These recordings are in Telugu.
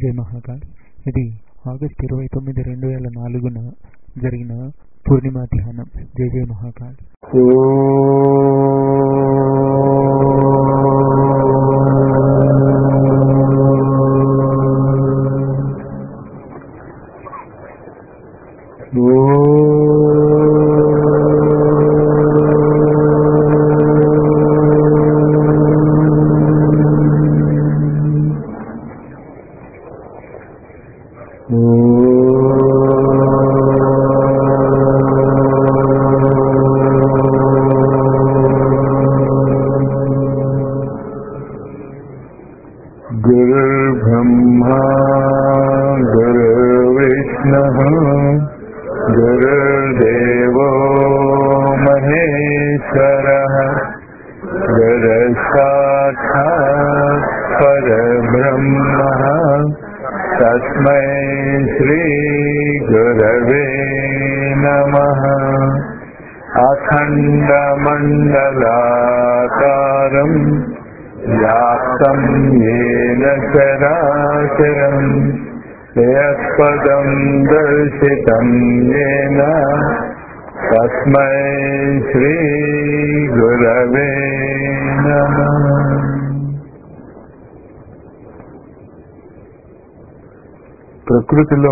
జై మహాకాల్ ఇది ఆగస్ట్ ఇరవై తొమ్మిది రెండు వేల నాలుగున జరిగిన పూర్ణిమ ధ్యానం జై జై మహాకాల్ गुरुर्ब्रह्मा गुरुर्विष्णुः गुरुर्देवो महेश्वरः गुरुसाक्षात् परब्रह्मः तस्मै श्रीगुरवे नमः अखण्डमण्डलाकारम् व्याप्तं येन चराचरम् यत्पदं दर्शितं येन तस्मै श्रीगुरवे नमः ప్రకృతిలో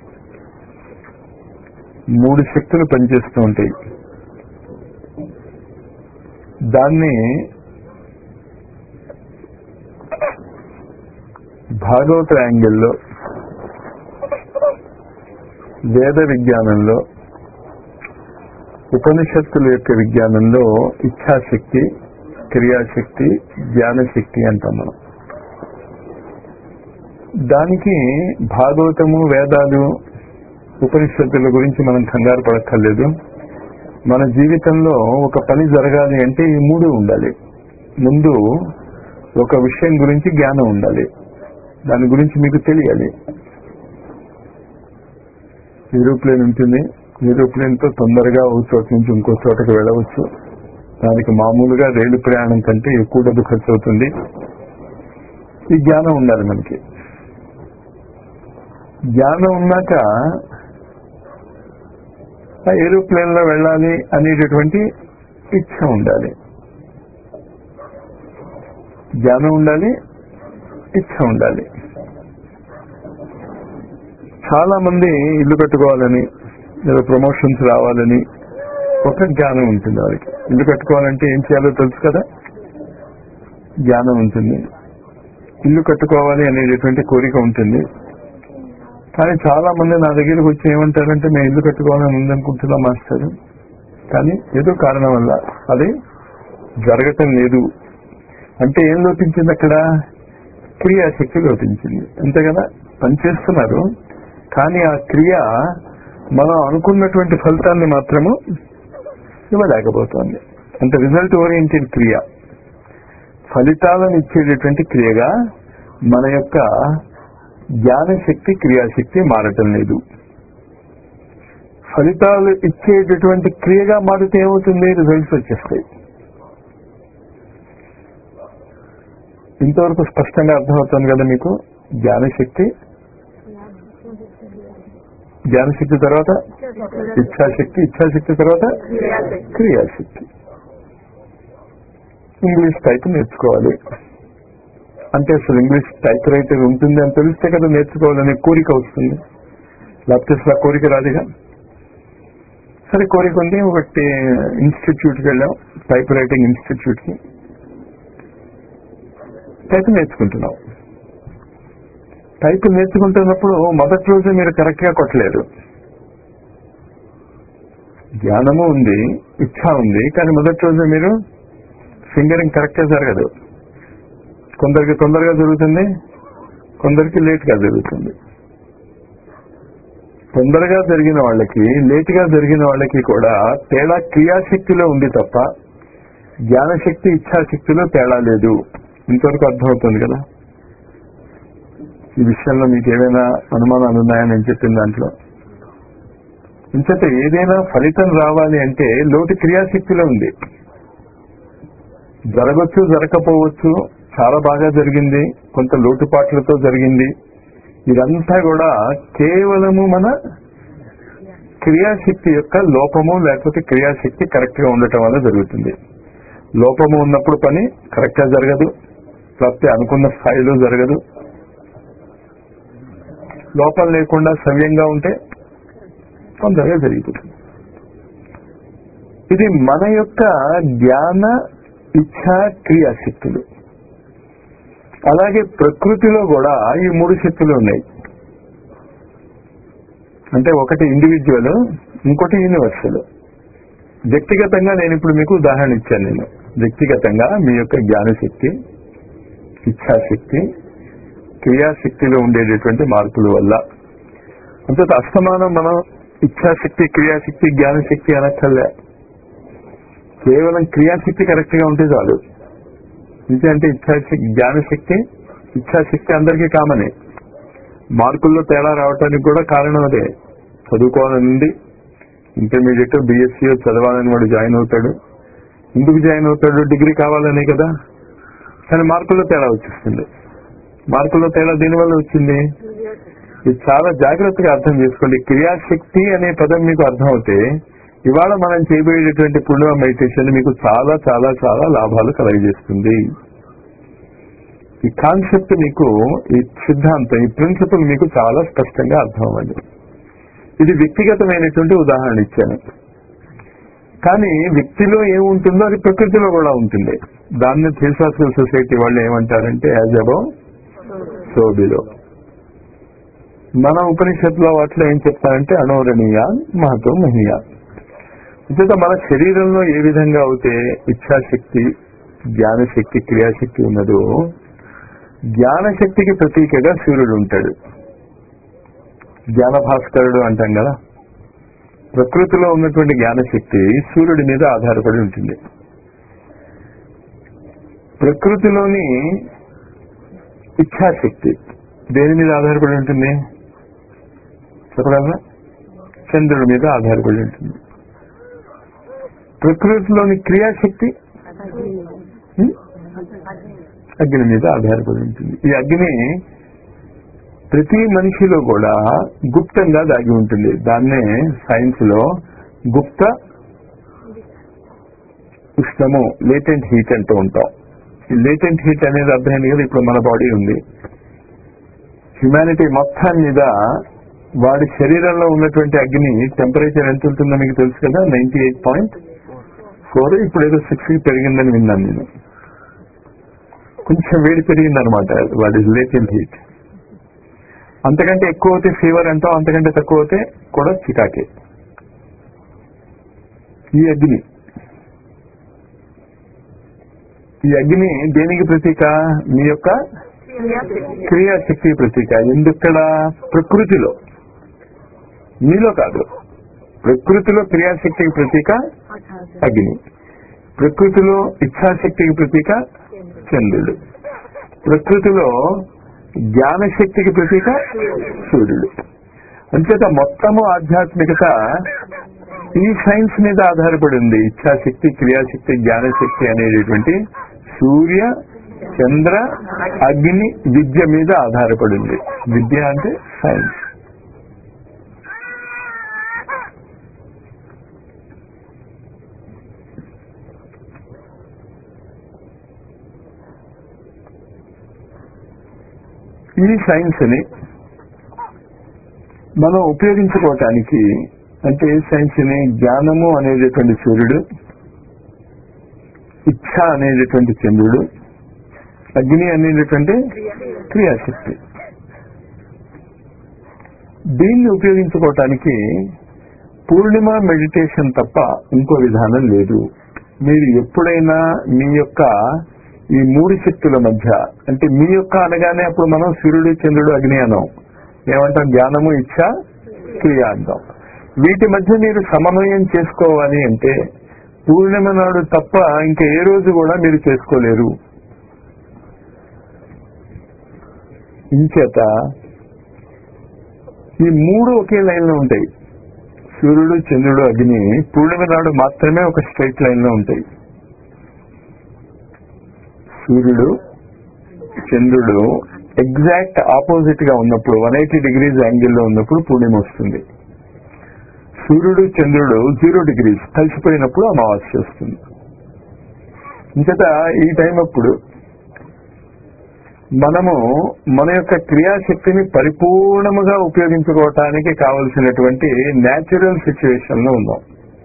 మూడు శక్తులు పనిచేస్తూ ఉంటాయి దాన్ని భాగవత యాంగిల్లో వేద విజ్ఞానంలో ఉపనిషత్తుల యొక్క విజ్ఞానంలో ఇచ్ఛాశక్తి క్రియాశక్తి జ్ఞానశక్తి అంటాం మనం దానికి భాగవతము వేదాలు ఉపనిషత్తుల గురించి మనం కంగారు పడక్కర్లేదు మన జీవితంలో ఒక పని జరగాలి అంటే ఈ మూడు ఉండాలి ముందు ఒక విషయం గురించి జ్ఞానం ఉండాలి దాని గురించి మీకు తెలియాలి ఏరోప్లేన్ ఉంటుంది ఏరోప్లేన్ తో తొందరగా ఒక చోట నుంచి ఇంకో చోటకి వెళ్ళవచ్చు దానికి మామూలుగా రైలు ప్రయాణం కంటే ఎక్కువ డబ్బు ఖర్చు అవుతుంది ఈ జ్ఞానం ఉండాలి మనకి జ్ఞానం ఉన్నాక ఆ ఏరోప్లేన్ లో వెళ్ళాలి అనేటటువంటి ఇచ్చ ఉండాలి జ్ఞానం ఉండాలి ఇచ్చ ఉండాలి చాలా మంది ఇల్లు కట్టుకోవాలని లేదా ప్రమోషన్స్ రావాలని ఒక జ్ఞానం ఉంటుంది వారికి ఇల్లు కట్టుకోవాలంటే ఏం చేయాలో తెలుసు కదా జ్ఞానం ఉంటుంది ఇల్లు కట్టుకోవాలి అనేటటువంటి కోరిక ఉంటుంది కానీ చాలా మంది నా దగ్గరికి వచ్చి ఏమంటారంటే మేము ఇల్లు కట్టుకోవాలని ఉందనుకుంటున్నాం మాస్టర్ కానీ ఏదో కారణం వల్ల అది జరగటం లేదు అంటే ఏం లోపించింది అక్కడ క్రియాశక్తి లోపించింది అంతే కదా పనిచేస్తున్నారు కానీ ఆ క్రియ మనం అనుకున్నటువంటి ఫలితాన్ని మాత్రము ఇవ్వలేకపోతుంది అంటే రిజల్ట్ ఓరియంటెడ్ క్రియ ఫలితాలను ఇచ్చేటటువంటి క్రియగా మన యొక్క జ్ఞానశక్తి క్రియాశక్తి మారటం లేదు ఫలితాలు ఇచ్చేటటువంటి క్రియగా మారితే ఏమవుతుంది రిజల్ట్స్ వచ్చేస్తాయి ఇంతవరకు స్పష్టంగా అర్థమవుతుంది కదా మీకు జ్ఞానశక్తి జ్ఞానశక్తి తర్వాత ఇచ్ఛాశక్తి ఇచ్ఛాశక్తి తర్వాత క్రియాశక్తి ఇంగ్లీష్ టైప్ నేర్చుకోవాలి అంటే అసలు ఇంగ్లీష్ టైప్ రైటర్ ఉంటుంది అని తెలిస్తే కదా నేర్చుకోవాలనే కోరిక వస్తుంది లేకపోతే అసలు ఆ కోరిక రాదుగా సరే కోరిక ఉంది ఒకటి ఇన్స్టిట్యూట్కి వెళ్ళాం టైప్ రైటింగ్ ఇన్స్టిట్యూట్కి టైప్ నేర్చుకుంటున్నాం టైప్ నేర్చుకుంటున్నప్పుడు మొదటి రోజు మీరు కరెక్ట్ గా కొట్టలేరు జ్ఞానము ఉంది ఇచ్చ ఉంది కానీ మొదటి రోజు మీరు ఫింగరింగ్ కరెక్ట్ గా జరగదు కొందరికి తొందరగా జరుగుతుంది కొందరికి లేట్ గా జరుగుతుంది తొందరగా జరిగిన వాళ్ళకి లేట్ గా జరిగిన వాళ్ళకి కూడా తేడా క్రియాశక్తిలో ఉంది తప్ప జ్ఞానశక్తి ఇచ్ఛాశక్తిలో తేడా లేదు ఇంతవరకు అర్థమవుతుంది కదా ఈ విషయంలో మీకు ఏమైనా అనుమానాలు ఉన్నాయని నేను చెప్పిన దాంట్లో ఇంచట ఏదైనా ఫలితం రావాలి అంటే లోటు క్రియాశక్తిలో ఉంది జరగచ్చు జరగకపోవచ్చు చాలా బాగా జరిగింది కొంత లోటుపాట్లతో జరిగింది ఇదంతా కూడా కేవలము మన క్రియాశక్తి యొక్క లోపము లేకపోతే క్రియాశక్తి కరెక్ట్ గా ఉండటం వల్ల జరుగుతుంది లోపము ఉన్నప్పుడు పని కరెక్ట్ గా జరగదు లేకపోతే అనుకున్న స్థాయిలో జరగదు లోపం లేకుండా సవ్యంగా ఉంటే తొందరగా జరిగిపోతుంది ఇది మన యొక్క జ్ఞాన ఇచ్ఛ క్రియాశక్తులు అలాగే ప్రకృతిలో కూడా ఈ మూడు శక్తులు ఉన్నాయి అంటే ఒకటి ఇండివిజువల్ ఇంకోటి యూనివర్సల్ వ్యక్తిగతంగా నేను ఇప్పుడు మీకు ఉదాహరణ ఇచ్చాను నేను వ్యక్తిగతంగా మీ యొక్క జ్ఞానశక్తి ఇచ్ఛాశక్తి క్రియాశక్తిలో ఉండేటటువంటి మార్పుల వల్ల అంతే అస్తమానం మనం ఇచ్ఛాశక్తి క్రియాశక్తి జ్ఞానశక్తి అనక్కర్లే కేవలం క్రియాశక్తి కరెక్ట్ గా ఉంటే చాలు ఎందుకంటే ఇచ్ఛాశక్తి జ్ఞానశక్తి ఇచ్ఛాశక్తి అందరికీ కామనే మార్కుల్లో తేడా రావడానికి కూడా కారణం అదే చదువుకోవాలనుంది ఇంటర్మీడియట్ బీఎస్సీ చదవాలని వాడు జాయిన్ అవుతాడు ఎందుకు జాయిన్ అవుతాడు డిగ్రీ కావాలనే కదా కానీ మార్కుల్లో తేడా వచ్చేస్తుంది మార్కుల్లో తేడా దీనివల్ల వచ్చింది ఇది చాలా జాగ్రత్తగా అర్థం చేసుకోండి క్రియాశక్తి అనే పదం మీకు అర్థం అవుతే ఇవాళ మనం చేయబోయేటటువంటి పుణ్య మెడిటేషన్ మీకు చాలా చాలా చాలా లాభాలు కలగజేస్తుంది ఈ కాన్సెప్ట్ మీకు ఈ సిద్ధాంతం ఈ ప్రిన్సిపల్ మీకు చాలా స్పష్టంగా అర్థం అవ్వండి ఇది వ్యక్తిగతమైనటువంటి ఉదాహరణ ఇచ్చాను కానీ వ్యక్తిలో ఏముంటుందో అది ప్రకృతిలో కూడా ఉంటుంది దాన్ని థియోసాఫికల్ సొసైటీ వాళ్ళు ఏమంటారంటే యాజ్ అబౌవ్ సో బిలో మన ఉపనిషత్తులో వాటిలో ఏం చెప్తారంటే అనోరణీయ మహతో మహీయ అంచేత మన శరీరంలో ఏ విధంగా అయితే ఇచ్ఛాశక్తి జ్ఞానశక్తి క్రియాశక్తి ఉన్నదో జ్ఞానశక్తికి ప్రతీకగా సూర్యుడు ఉంటాడు జ్ఞాన భాస్కరుడు అంటాం కదా ప్రకృతిలో ఉన్నటువంటి జ్ఞానశక్తి సూర్యుడి మీద ఆధారపడి ఉంటుంది ప్రకృతిలోని ఇచ్ఛాశక్తి దేని మీద ఆధారపడి ఉంటుంది చెప్పగలరా చంద్రుడి మీద ఆధారపడి ఉంటుంది ప్రకృతిలోని క్రియాశక్తి ఉం? అగ్ని మీద ఆధారపడి ఉంటుంది ఈ అగ్ని ప్రతి మనిషిలో కూడా గుప్తంగా దాగి ఉంటుంది దాన్నే సైన్స్ లో గుప్త ఉష్ణము లేటెంట్ హీట్ అంటూ ఉంటాం ఈ లేటెంట్ హీట్ అనేది అర్థమైంది కదా ఇప్పుడు మన బాడీ ఉంది హ్యుమానిటీ మొత్తం మీద వాడి శరీరంలో ఉన్నటువంటి అగ్ని టెంపరేచర్ ఎంత ఉంటుందో మీకు తెలుసు కదా నైన్టీ ఎయిట్ పాయింట్ ఫోర్ ఇప్పుడు ఏదో సిక్స్ కి పెరిగిందని విన్నాను నేను కొంచెం వేడి పెరిగింది అనమాట వాడి లేటెంట్ హీట్ అంతకంటే ఎక్కువ అవుతే ఫీవర్ అంటాం అంతకంటే తక్కువ అవుతే కూడా చికాకే ఈ అగ్ని ఈ అగ్ని దేనికి ప్రతీక మీ యొక్క క్రియాశక్తి ప్రతీక ఎందుక్కడ ప్రకృతిలో మీలో కాదు ప్రకృతిలో క్రియాశక్తికి ప్రతీక అగ్ని ప్రకృతిలో ఇచ్ఛాశక్తికి ప్రతీక చంద్రుడు ప్రకృతిలో జ్ఞానశక్తికి ప్రతీక సూర్యుడు అంచేత మొత్తము ఆధ్యాత్మికత ఈ సైన్స్ మీద ఆధారపడి ఉంది ఇచ్ఛాశక్తి క్రియాశక్తి జ్ఞానశక్తి అనేటటువంటి సూర్య చంద్ర అగ్ని విద్య మీద ఆధారపడి ఉంది విద్య అంటే సైన్స్ ఈ సైన్స్ ని మనం ఉపయోగించుకోవటానికి అంటే ఏ సైన్స్ ని జ్ఞానము అనేటటువంటి సూర్యుడు ఇచ్ఛ అనేటటువంటి చంద్రుడు అగ్ని అనేటటువంటి క్రియాశక్తి దీన్ని ఉపయోగించుకోవటానికి పూర్ణిమ మెడిటేషన్ తప్ప ఇంకో విధానం లేదు మీరు ఎప్పుడైనా మీ యొక్క ఈ మూడు శక్తుల మధ్య అంటే మీ యొక్క అనగానే అప్పుడు మనం సూర్యుడు చంద్రుడు అగ్ని అనం ఏమంటాం జ్ఞానము ఇచ్చ క్రియ అంటాం వీటి మధ్య మీరు సమన్వయం చేసుకోవాలి అంటే పూర్ణిమ నాడు తప్ప ఇంకా ఏ రోజు కూడా మీరు చేసుకోలేరు ఇంచేత ఈ మూడు ఒకే లైన్ లో ఉంటాయి సూర్యుడు చంద్రుడు అగ్ని పూర్ణిమ నాడు మాత్రమే ఒక స్ట్రైట్ లైన్ లో ఉంటాయి సూర్యుడు చంద్రుడు ఎగ్జాక్ట్ ఆపోజిట్ గా ఉన్నప్పుడు వన్ ఎయిటీ డిగ్రీస్ యాంగిల్లో ఉన్నప్పుడు పూర్ణిమ వస్తుంది సూర్యుడు చంద్రుడు జీరో డిగ్రీస్ కలిసిపోయినప్పుడు అమావాస్య వస్తుంది ఇంకట ఈ టైం అప్పుడు మనము మన యొక్క క్రియాశక్తిని పరిపూర్ణముగా ఉపయోగించుకోవటానికి కావలసినటువంటి న్యాచురల్ సిచ్యువేషన్ లో ఉన్నాం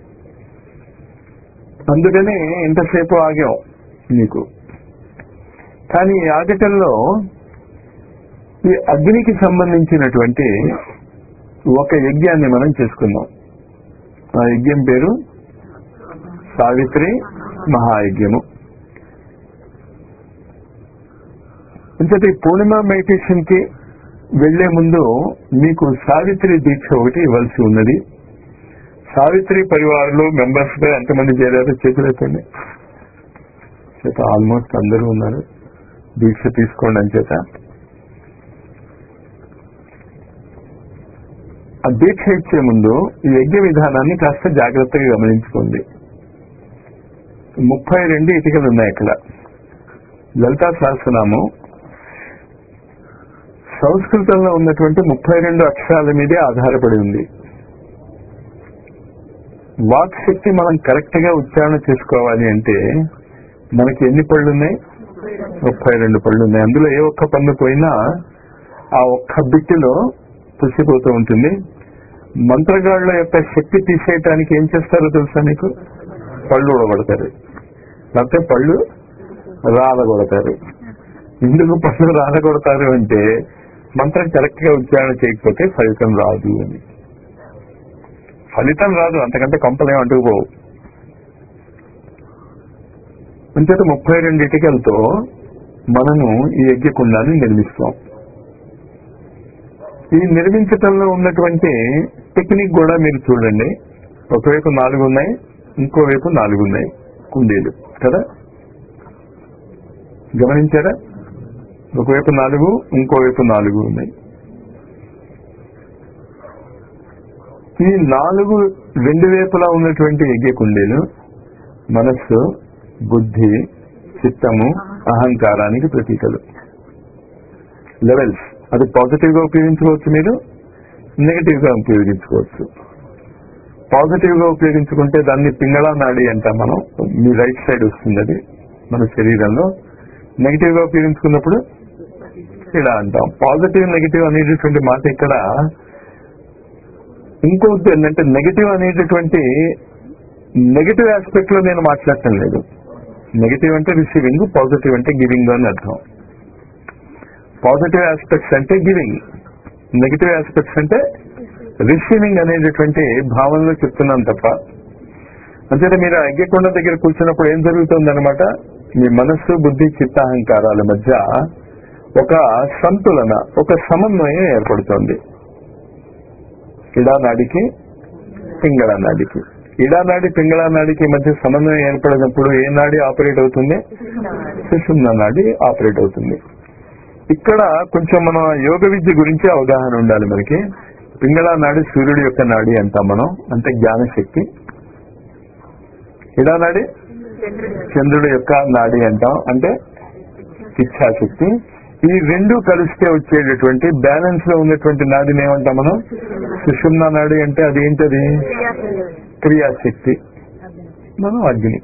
అందుకని ఇంతసేపు ఆగాం నీకు కానీ ఈ ఆగటంలో ఈ అగ్నికి సంబంధించినటువంటి ఒక యజ్ఞాన్ని మనం చేసుకున్నాం ఆ యజ్ఞం పేరు సావిత్రి మహాయజ్ఞము ఇంతటి పూర్ణిమ మెడిటేషన్ కి వెళ్లే ముందు మీకు సావిత్రి దీక్ష ఒకటి ఇవ్వాల్సి ఉన్నది సావిత్రి పరివారంలో మెంబర్స్ గా ఎంతమంది చేరారో చేతులెత్తండి చేత ఆల్మోస్ట్ అందరూ ఉన్నారు దీక్ష తీసుకోండి అని చేత ఆ దీక్ష ఇచ్చే ముందు ఈ యజ్ఞ విధానాన్ని కాస్త జాగ్రత్తగా గమనించుకోండి ముప్పై రెండు ఇటుకలు ఉన్నాయి అక్కడ లలితా సహస్రనామం సంస్కృతంలో ఉన్నటువంటి ముప్పై రెండు అక్షరాల మీదే ఆధారపడి ఉంది వాక్ శక్తి మనం కరెక్ట్ గా ఉచ్చారణ చేసుకోవాలి అంటే మనకి ఎన్ని పళ్ళు ఉన్నాయి ముప్పై రెండు పళ్ళు ఉన్నాయి అందులో ఏ ఒక్క పన్ను పోయినా ఆ ఒక్క బిట్టులో పుసిపోతూ ఉంటుంది మంత్రగాళ్ల యొక్క శక్తి తీసేయటానికి ఏం చేస్తారో తెలుసా మీకు పళ్ళు ఊడగొడతారు లేకపోతే పళ్ళు రాలగొడతారు ఎందుకు పళ్ళు రాలగొడతారు అంటే మంత్రం కరెక్ట్ గా ఉచ్చారణ చేయకపోతే ఫలితం రాదు అని ఫలితం రాదు అంతకంటే కంపలేం అంటుకుపోవు అంచేత ముప్పై రెండు ఇటుకలతో మనము ఈ యజ్ఞకుండాన్ని నిర్మిస్తాం ఈ నిర్మించటంలో ఉన్నటువంటి టెక్నిక్ కూడా మీరు చూడండి ఒకవైపు నాలుగు ఉన్నాయి ఇంకోవైపు నాలుగు ఉన్నాయి కుండీలు కదా గమనించారా ఒకవైపు నాలుగు ఇంకోవైపు నాలుగు ఉన్నాయి ఈ నాలుగు రెండు వైపులా ఉన్నటువంటి యజ్ఞ కుండీలు మనస్సు బుద్ధి చిత్తము అహంకారానికి ప్రతీకలు లెవెల్స్ అది పాజిటివ్ గా ఉపయోగించుకోవచ్చు మీరు నెగటివ్ గా ఉపయోగించుకోవచ్చు పాజిటివ్ గా ఉపయోగించుకుంటే దాన్ని పింగళ నాడి అంటాం మనం మీ రైట్ సైడ్ వస్తుంది అది మన శరీరంలో నెగిటివ్ గా ఉపయోగించుకున్నప్పుడు ఇలా అంటాం పాజిటివ్ నెగిటివ్ అనేటటువంటి మాట ఇక్కడ ఇంకొకటి ఏంటంటే నెగిటివ్ అనేటటువంటి నెగిటివ్ ఆస్పెక్ట్ లో నేను మాట్లాడటం లేదు నెగిటివ్ అంటే రిసీవింగ్ పాజిటివ్ అంటే గివింగ్ అని అర్థం పాజిటివ్ ఆస్పెక్ట్స్ అంటే గివింగ్ నెగిటివ్ ఆస్పెక్ట్స్ అంటే రిసీవింగ్ అనేటటువంటి భావనలో చెప్తున్నాను తప్ప అంతేనా మీరు అగ్గెకొండ దగ్గర కూర్చున్నప్పుడు ఏం జరుగుతుందన్నమాట మీ మనస్సు బుద్ధి చిత్తాహంకారాల మధ్య ఒక సంతులన ఒక సమన్వయం ఏర్పడుతోంది ఇడానాడికి పింగళ నాడికి ఇడానాడి పింగళ నాడికి మధ్య సమన్వయం ఏర్పడినప్పుడు ఏ నాడి ఆపరేట్ అవుతుంది సుషుమ్న నాడి ఆపరేట్ అవుతుంది ఇక్కడ కొంచెం మన యోగ విద్య గురించి అవగాహన ఉండాలి మనకి పింగళ నాడి సూర్యుడి యొక్క నాడి అంటాం మనం అంటే జ్ఞానశక్తి ఇడానాడి చంద్రుడి యొక్క నాడి అంటాం అంటే ఇచ్ఛాశక్తి ఈ రెండు కలిస్తే వచ్చేటటువంటి బ్యాలెన్స్ లో ఉన్నటువంటి నాడిని ఏమంటాం మనం సుషుమ్న నాడి అంటే అది ఏంటది క్రియాశక్తి మనం అగ్ని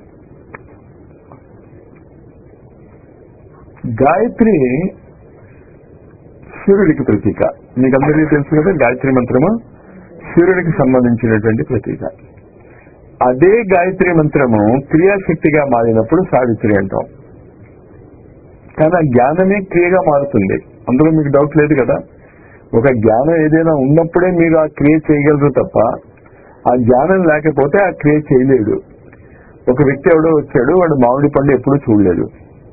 గాయత్రి సూర్యుడికి ప్రతీక మీకు అందరికీ తెలుసు కదా గాయత్రి మంత్రము సూర్యుడికి సంబంధించినటువంటి ప్రతీక అదే గాయత్రి మంత్రము క్రియాశక్తిగా మారినప్పుడు సావిత్రి అంటాం కానీ ఆ జ్ఞానమే క్రియగా మారుతుంది అందులో మీకు డౌట్ లేదు కదా ఒక జ్ఞానం ఏదైనా ఉన్నప్పుడే మీరు ఆ క్రియ చేయగలరు తప్ప ఆ జ్ఞానం లేకపోతే ఆ క్రియ చేయలేడు ఒక వ్యక్తి ఎవడో వచ్చాడు వాడు మామిడి పండు ఎప్పుడూ చూడలేదు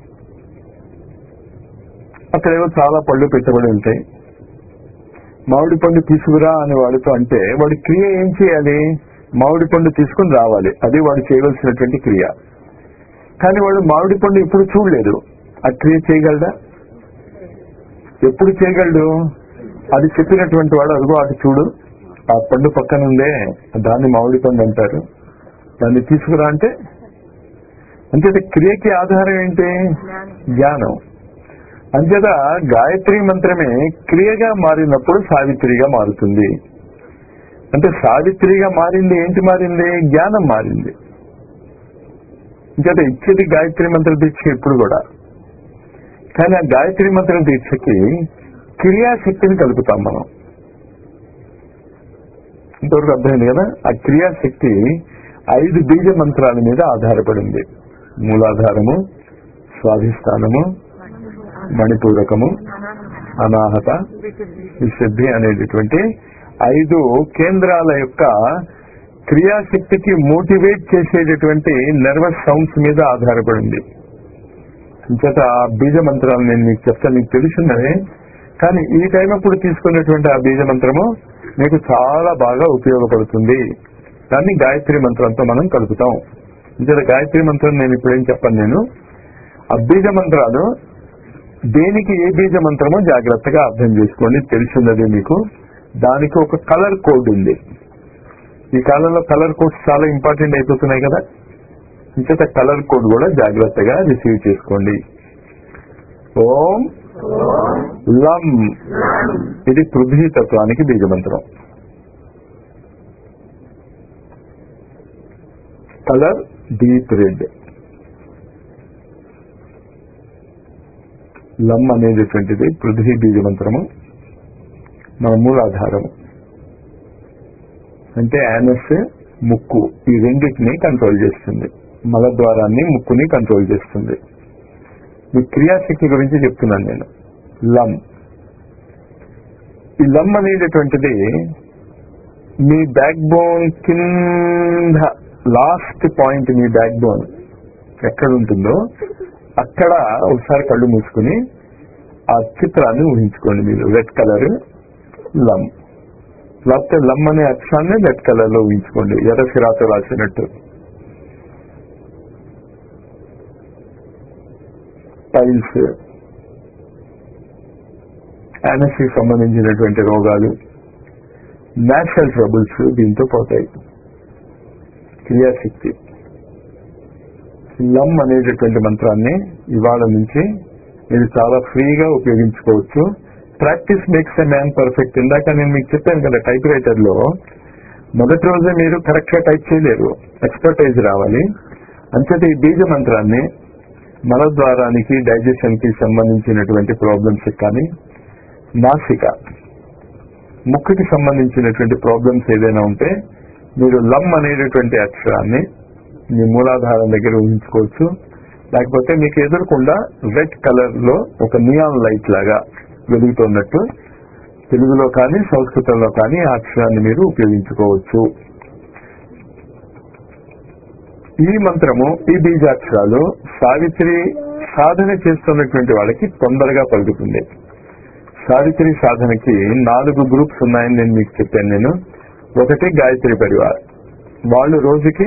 అక్కడేవో చాలా పళ్ళు పెట్టబడి ఉంటాయి మామిడి పండు తీసుకురా అని వాడితో అంటే వాడి క్రియ ఏం చేయాలి మామిడి పండు తీసుకుని రావాలి అది వాడు చేయవలసినటువంటి క్రియ కానీ వాడు మామిడి పండు ఎప్పుడు చూడలేదు ఆ క్రియ చేయగలడా ఎప్పుడు చేయగలడు అది చెప్పినటువంటి వాడు అదిగో అటు చూడు ఆ పండు పక్కన ఉందే దాన్ని మామిడి పండు అంటారు దాన్ని తీసుకురా అంటే అంటే క్రియకి ఆధారం ఏంటి జ్ఞానం అంచేత గాయత్రి మంత్రమే క్రియగా మారినప్పుడు సావిత్రిగా మారుతుంది అంటే సావిత్రిగా మారింది ఏంటి మారింది జ్ఞానం మారింది అంచేత ఇచ్చేది గాయత్రి మంత్ర దీక్ష ఇప్పుడు కూడా కానీ ఆ గాయత్రి మంత్ర దీక్షకి క్రియాశక్తిని కలుపుతాం మనం ఇంతవరకు అర్థమైంది కదా ఆ క్రియాశక్తి ఐదు బీజ మంత్రాల మీద ఆధారపడింది మూలాధారము స్వాధిష్టానము మణిపూరకము అనాహత విశుద్ధి అనేటటువంటి ఐదు కేంద్రాల యొక్క క్రియాశక్తికి మోటివేట్ చేసేటటువంటి నర్వస్ సౌండ్స్ మీద ఆధారపడింది అంచేత ఆ బీజ మంత్రాలు నేను మీకు చెప్తాను మీకు తెలుసున్నదే కానీ ఈ టైం అప్పుడు తీసుకున్నటువంటి ఆ బీజ మంత్రము మీకు చాలా బాగా ఉపయోగపడుతుంది దాన్ని గాయత్రి మంత్రంతో మనం కలుపుతాం అంచేత గాయత్రి మంత్రం నేను ఇప్పుడేం చెప్పను నేను ఆ బీజ మంత్రాలు దేనికి ఏ బీజ మంత్రమో జాగ్రత్తగా అర్థం చేసుకోండి తెలిసినది మీకు దానికి ఒక కలర్ కోడ్ ఉంది ఈ కాలంలో కలర్ కోడ్స్ చాలా ఇంపార్టెంట్ అయిపోతున్నాయి కదా ఇంచేత కలర్ కోడ్ కూడా జాగ్రత్తగా రిసీవ్ చేసుకోండి ఓం లం ఇది పృథ్వీ తత్వానికి బీజమంత్రం కలర్ డీప్ రెడ్ లం అనేటటువంటిది పృథ్వీ బీజమంత్రము మన మూలాధారము అంటే యానస్ ముక్కు ఈ రెండింటిని కంట్రోల్ చేస్తుంది మలద్వారాన్ని ముక్కుని కంట్రోల్ చేస్తుంది ఈ క్రియాశక్తి గురించి చెప్తున్నాను నేను లం ఈ లమ్ అనేటటువంటిది మీ బ్యాక్ బోన్ కింద లాస్ట్ పాయింట్ మీ బ్యాక్ బోన్ ఎక్కడ ఉంటుందో అక్కడ ఒకసారి కళ్ళు మూసుకుని ఆ చిత్రాన్ని ఊహించుకోండి మీరు రెడ్ కలర్ లమ్ లేకపోతే లమ్ అనే అక్షరాన్ని రెడ్ కలర్ లో ఊహించుకోండి ఎర్ర సిరాతో రాసినట్టు టైల్స్ యానస్కి సంబంధించినటువంటి రోగాలు నేషనల్ ట్రబుల్స్ దీంతో పోతాయి క్రియాశక్తి లమ్ అనేటటువంటి మంత్రాన్ని ఇవాళ నుంచి మీరు చాలా ఫ్రీగా ఉపయోగించుకోవచ్చు practice makes a man perfect ఇందాక నేను మీకు చెప్పాను కదా టైప్ రైటర్ లో మొదటి రోజే మీరు కరెక్ట్ గా టైప్ చేయలేరు ఎక్స్పర్టైజ్ రావాలి అంచేత ఈ బీజ మంత్రాన్ని మలద్వారానికి డైజెషన్ కి సంబంధించినటువంటి ప్రాబ్లమ్స్ కానీ నాసిక ముక్కుకి సంబంధించినటువంటి ప్రాబ్లమ్స్ ఏదైనా ఉంటే మీరు లమ్ అనేటటువంటి అక్షరాన్ని మీ మూలాధారం దగ్గర ఊహించుకోవచ్చు లేకపోతే మీకు ఎదురకుండా రెడ్ కలర్ లో ఒక నియాన్ లైట్ లాగా వెలుగుతున్నట్టు తెలుగులో కానీ సంస్కృతంలో కానీ ఆ అక్షరాన్ని మీరు ఉపయోగించుకోవచ్చు ఈ మంత్రము ఈ బీజాక్షరాలు సావిత్రి సాధన చేస్తున్నటువంటి వాళ్ళకి తొందరగా పలుకుతుంది సావిత్రి సాధనకి నాలుగు గ్రూప్స్ ఉన్నాయని నేను మీకు చెప్పాను నేను ఒకటి గాయత్రి పరివార్ వాళ్ళు రోజుకి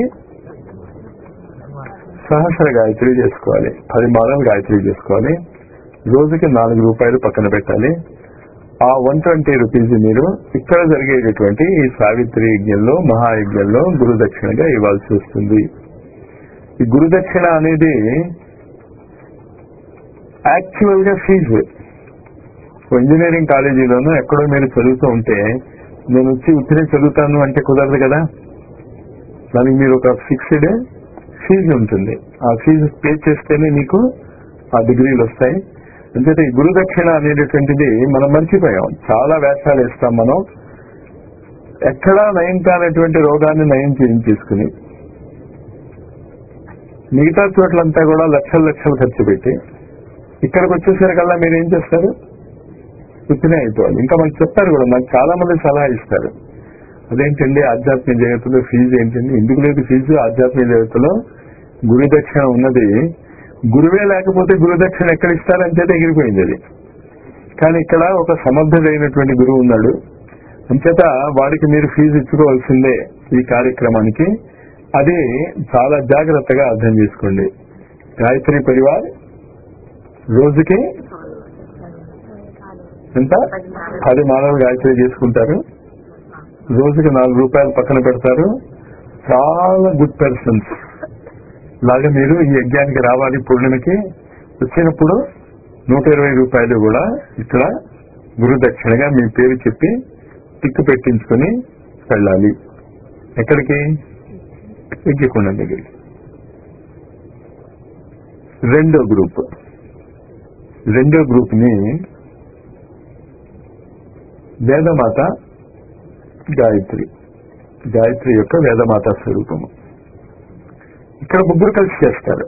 సహస్ర గాయత్రి చేసుకోవాలి పది మాలలు గాయత్రి చేసుకోవాలి రోజుకి నాలుగు రూపాయలు పక్కన పెట్టాలి ఆ వన్ ట్వంటీ రూపీస్ మీరు ఇక్కడ జరిగేటటువంటి ఈ సావిత్రి యజ్ఞంలో మహాయజ్ఞంలో గురుదక్షిణగా ఇవ్వాల్సి వస్తుంది ఈ గురుదక్షిణ అనేది యాక్చువల్ గా ఫీజు ఇంజనీరింగ్ కాలేజీలోనూ ఎక్కడో మీరు చదువుతూ ఉంటే నేను వచ్చి ఉత్తినే చదువుతాను అంటే కుదరదు కదా దానికి మీరు ఒక ఫిక్స్డ్ ఫీజు ఉంటుంది ఆ ఫీజు పే చేస్తేనే మీకు ఆ డిగ్రీలు వస్తాయి అంచేత ఈ గురుదక్షిణ అనేటటువంటిది మనం మర్చిపోయాం చాలా వేషాలు వేస్తాం మనం ఎక్కడా నయం కానటువంటి రోగాన్ని నయం చేయించేసుకుని మిగతా చోట్లంతా కూడా లక్షల లక్షలు ఖర్చు పెట్టి ఇక్కడికి వచ్చేసరికల్లా మీరు ఏం చేస్తారు ఉత్తినే అయిపోవాలి ఇంకా మనకు చెప్తారు కూడా నాకు చాలా మంది సలహా ఇస్తారు అదేంటండి ఆధ్యాత్మిక జగత్తులో ఫీజు ఏంటండి ఎందుకు లేదు ఫీజు ఆధ్యాత్మిక జగత్తులో గురుదక్షిణ ఉన్నది గురువే లేకపోతే గురుదక్షిణ ఎక్కడ ఇస్తారంటే ఎగిరిపోయింది అది కానీ ఇక్కడ ఒక సమర్థుడైనటువంటి గురువు ఉన్నాడు అంచేత వాడికి మీరు ఫీజు ఇచ్చుకోవాల్సిందే ఈ కార్యక్రమానికి అది చాలా జాగ్రత్తగా అర్థం చేసుకోండి గాయత్రి పరివార్ రోజుకి ఎంత పది మానవులు గాయత్రి చేసుకుంటారు రోజుకి నాలుగు రూపాయలు పక్కన పెడతారు చాలా గుడ్ పర్సన్స్ లాగా మీరు ఈ యజ్ఞానికి రావాలి పూర్ణిమకి వచ్చినప్పుడు నూట ఇరవై రూపాయలు కూడా ఇక్కడ గురుదక్షిణగా మీ పేరు చెప్పి టిక్కు పెట్టించుకొని వెళ్ళాలి ఎక్కడికి యజ్ఞకుండం దగ్గరికి రెండో గ్రూప్ రెండో గ్రూప్ ని వేదమాత గాయత్రి గాయత్రి యొక్క వేదమాత స్వరూపము ఇక్కడ ముగ్గురు కలిసి చేస్తారు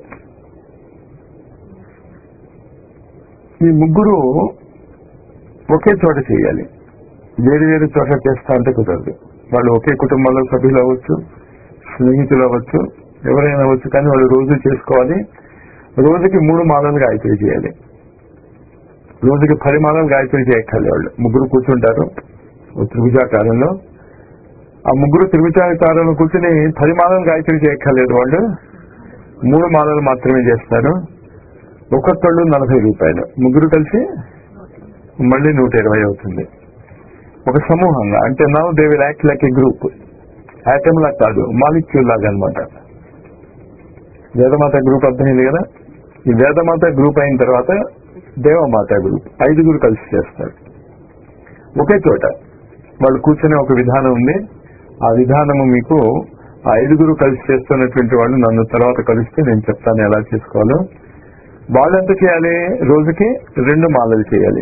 ఈ ముగ్గురు ఒకే చోట చేయాలి వేరు వేరు చోట చేస్తా అంటే కుదరదు వాళ్ళు ఒకే కుటుంబంలో సభ్యులు అవ్వచ్చు స్నేహితులు అవ్వచ్చు ఎవరైనా అవ్వచ్చు కానీ వాళ్ళు రోజు చేసుకోవాలి రోజుకి మూడు మాలలు గాయత్రి చేయాలి రోజుకి పది మాలలు గాయత్రి చేయక్కర్లే వాళ్ళు ముగ్గురు కూర్చుంటారు ఓ త్రిభుజాకారంలో ఆ ముగ్గురు త్రిభుజాకారంలో కూర్చుని పది మాలలు గాయత్రి చేయక్కర్లేదు వాళ్ళు మూడు మాలలు మాత్రమే చేస్తారు ఒక్కొక్కళ్ళు నలభై రూపాయలు ముగ్గురు కలిసి మళ్ళీ నూట ఇరవై అవుతుంది ఒక సమూహంగా అంటే now they will act like a group atom లా కాదు మాలిక్యూల్ లాగా అనమాట వేదమాత గ్రూప్ అర్థమైంది కదా ఈ వేదమాత గ్రూప్ అయిన తర్వాత దేవమాత గ్రూప్ ఐదుగురు కలిసి చేస్తారు ఒకే చోట వాళ్ళు కూర్చునే ఒక విధానం ఉంది ఆ విధానము మీకు ఆ ఐదుగురు కలిసి చేస్తున్నటువంటి వాళ్ళు నన్ను తర్వాత కలిస్తే నేను చెప్తాను ఎలా చేసుకోవాలో వాళ్ళు ఎంత చేయాలి రోజుకి రెండు మాలలు చేయాలి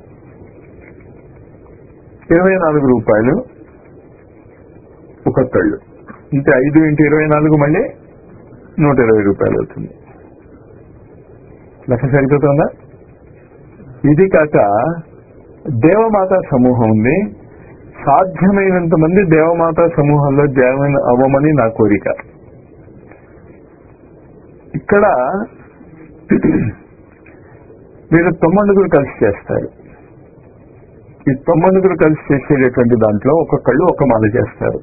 ఇరవై నాలుగు రూపాయలు ఒక్కొక్కళ్ళు ఇంటే ఐదు ఇంటూ ఇరవై నాలుగు మళ్ళీ నూట ఇరవై రూపాయలు అవుతుంది లెక్క సరిపోతుందా ఇది కాక దేవమాత సమూహం ఉంది సాధ్యమైనంత మంది దేవమాత సమూహంలో జాయిన్ అవ్వమని నా కోరిక ఇక్కడ మీరు తొమ్మండుగురు కలిసి చేస్తారు ఈ తొమ్మండుగురు కలిసి చేసేటటువంటి దాంట్లో ఒక్కొక్కళ్ళు ఒక మాల చేస్తారు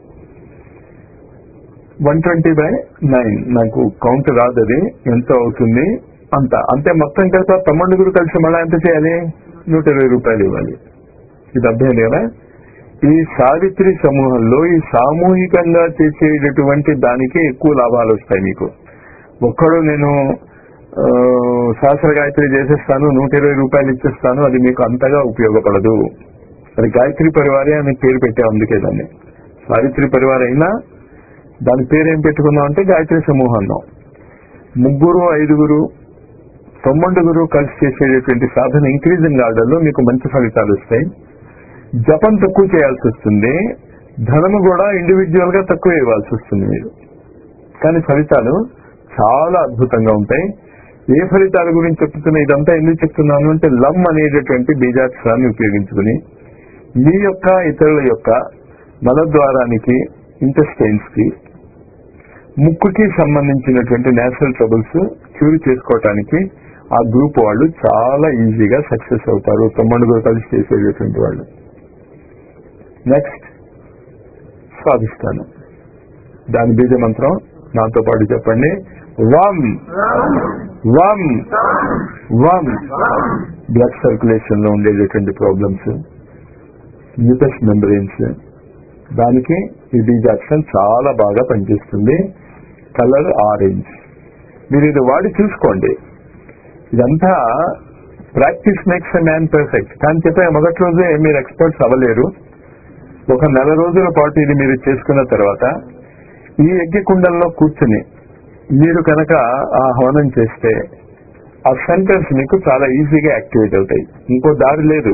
వన్ ట్వంటీ బై నైన్ నాకు కౌంట్ రాదు అది ఎంత అవుతుంది అంత అంతే మొత్తం కలిసి తొమ్మండుగురు కలిసి మళ్ళీ ఎంత చేయాలి నూట ఇరవై రూపాయలు ఇవ్వాలి ఇది అర్థం లేదా ఈ సావిత్రి సమూహంలో ఈ సామూహికంగా చేసేటటువంటి దానికి ఎక్కువ లాభాలు వస్తాయి మీకు ఒక్కడు నేను ఆ, సహస్ర గాయత్రి చేసేస్తాను నూట ఇరవై రూపాయలు ఇచ్చేస్తాను అది మీకు అంతగా ఉపయోగపడదు అది గాయత్రి పరివారే అని పేరు పెట్టాం అందుకే దాన్ని సావిత్రి పరివార్ అయినా దాని పేరు ఏం పెట్టుకుందాం అంటే గాయత్రి సమూహం అన్నాం ముగ్గురు ఐదుగురు తొమ్మండుగురు కలిసి చేసేటటువంటి సాధన ఇంక్రీజింగ్ ఆర్డర్ లో మీకు మంచి ఫలితాలు వస్తాయి జపం తక్కువ చేయాల్సి వస్తుంది ధనము కూడా ఇండివిజువల్ గా తక్కువ ఇవ్వాల్సి వస్తుంది మీరు కానీ ఫలితాలు చాలా అద్భుతంగా ఉంటాయి ఏ ఫలితాల గురించి చెప్తున్నా ఇదంతా ఎందుకు చెప్తున్నాను అంటే లమ్ అనేటటువంటి బీజాక్షరాన్ని ఉపయోగించుకుని మీ యొక్క ఇతరుల యొక్క మలద్వారానికి ఇంటెస్టైన్స్ కి ముక్కుకి సంబంధించినటువంటి నేచురల్ ట్రబుల్స్ క్యూర్ చేసుకోవటానికి ఆ గ్రూప్ వాళ్ళు చాలా ఈజీగా సక్సెస్ అవుతారు తొమ్మిదిగురు కలిసి చేసేటటువంటి వాళ్ళు నెక్స్ట్ స్వాధిష్టానం దాని బీజ మంత్రం నాతో పాటు చెప్పండి వమ్ వమ్ వమ్ బ్లడ్ సర్క్యులేషన్ లో ఉండేటటువంటి ప్రాబ్లమ్స్ న్యూటస్ మెంబ్రెయిన్స్ దానికి ఈ బీజాక్షన్ చాలా బాగా పనిచేస్తుంది కలర్ ఆరెంజ్ మీరు ఇది వాడి చూసుకోండి ఇదంతా practice makes a man perfect కానీ చెప్పే మొదటి రోజే మీరు ఎక్స్పర్ట్స్ అవ్వలేరు ఒక నెల రోజుల పాటు ఇది మీరు చేసుకున్న తర్వాత ఈ యజ్ఞకుండంలో కూర్చుని మీరు కనుక ఆ హవనం చేస్తే ఆ సెంటర్స్ మీకు చాలా ఈజీగా యాక్టివేట్ అవుతాయి ఇంకో దారి లేదు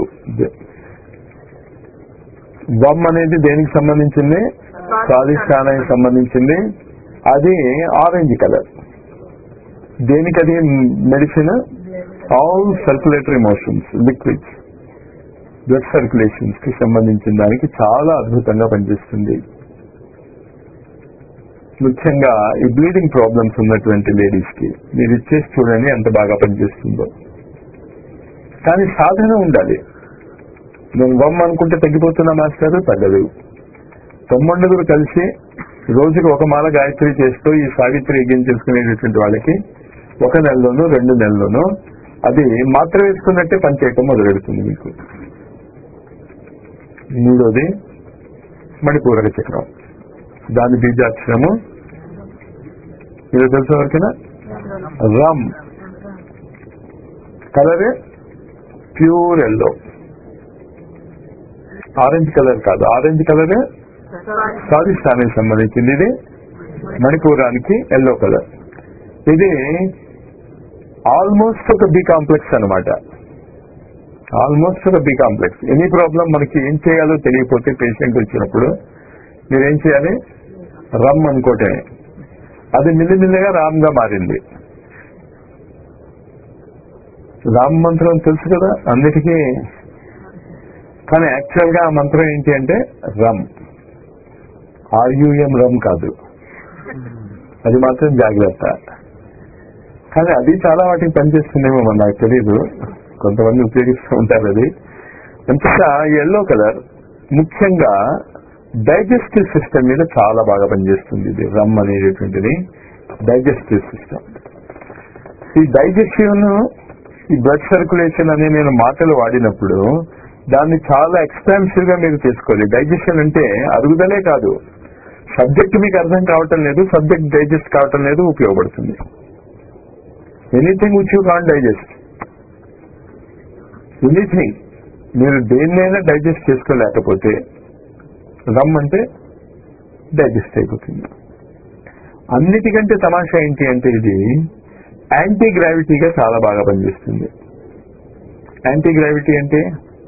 వమ్ అనేది దేనికి సంబంధించింది స్వాధిష్టానానికి సంబంధించింది అది ఆరెంజ్ కలర్ దేనికి అది medicine all circulatory motions liquids blood circulations కి సంబంధించిన దానికి చాలా అద్భుతంగా పనిచేస్తుంది ముఖ్యంగా ఈ బ్లీడింగ్ ప్రాబ్లమ్స్ ఉన్నటువంటి లేడీస్ కి మీరు ఇచ్చేసి చూడండి ఎంత బాగా పనిచేస్తుందో కానీ సాధన ఉండాలి నేను వమ్ అనుకుంటే తగ్గిపోతున్నా మాస్టర్ తగ్గదు తొమ్మండుగురు కలిసి రోజుకి ఒక మాల గాయత్రి చేస్తూ ఈ సావిత్రి యజ్ఞం చేసుకునేటటువంటి వాళ్ళకి ఒక నెలలోనూ రెండు నెలలోనూ అది మాత్ర వేసుకున్నట్టే పనిచేయటం మొదలెడుతుంది మీకు మూడోది మణిపూరక చక్రం దాని బీజాక్షరము మీరు తెలుసు ఎవరికైనా రమ్ colour pure yellow orange colour కాదు ఆరెంజ్ కలర్ స్వాదిష్టానికి సంబంధించింది ఇది మణిపూరానికి ఎల్లో కలర్ ఇది ఆల్మోస్ట్ ఒక బి కాంప్లెక్స్ అనమాట ఆల్మోస్ట్ ఒక బి కాంప్లెక్స్ ఎనీ ప్రాబ్లం మనకి ఏం చేయాలో తెలియకపోతే పేషెంట్ వచ్చినప్పుడు మీరేం చేయాలి రమ్ అనుకోటే అది మిల్లిమిల్లిగా రామ్ గా మారింది రామ్ మంత్రం తెలుసు కదా అన్నిటికీ కానీ యాక్చువల్ గా ఆ మంత్రం ఏంటి అంటే రమ్ ఆర్యుఎం రమ్ కాదు అది మాత్రం జాగ్రత్త కానీ అది చాలా వాటికి పనిచేస్తుందేమో మన నాకు తెలియదు కొంతమంది ఉపయోగిస్తూ ఉంటారు అది ఎంతగా ఎల్లో కలర్ ముఖ్యంగా డైజెస్టివ్ సిస్టమ్ మీద చాలా బాగా పనిచేస్తుంది ఇది రమ్ అనేటటువంటిది డైజెస్టివ్ సిస్టమ్ ఈ డైజెషన్ ఈ బ్లడ్ సర్క్యులేషన్ అనే నేను మాటలు వాడినప్పుడు దాన్ని చాలా ఎక్స్పాన్సివ్ గా మీరు తీసుకోవాలి డైజెషన్ అంటే అరుగుదలే కాదు సబ్జెక్ట్ మీకు అర్థం కావటం లేదు సబ్జెక్ట్ డైజెస్ట్ కావటం లేదు ఉపయోగపడుతుంది anything which you can digest anything మీరు దేన్నైనా డైజెస్ట్ చేసుకోలేకపోతే రమ్ అంటే డైజెస్ట్ అయిపోతుంది అన్నిటికంటే తమాషా ఏంటి అంటే ఇది యాంటీ గ్రావిటీగా చాలా బాగా పనిచేస్తుంది యాంటీ గ్రావిటీ అంటే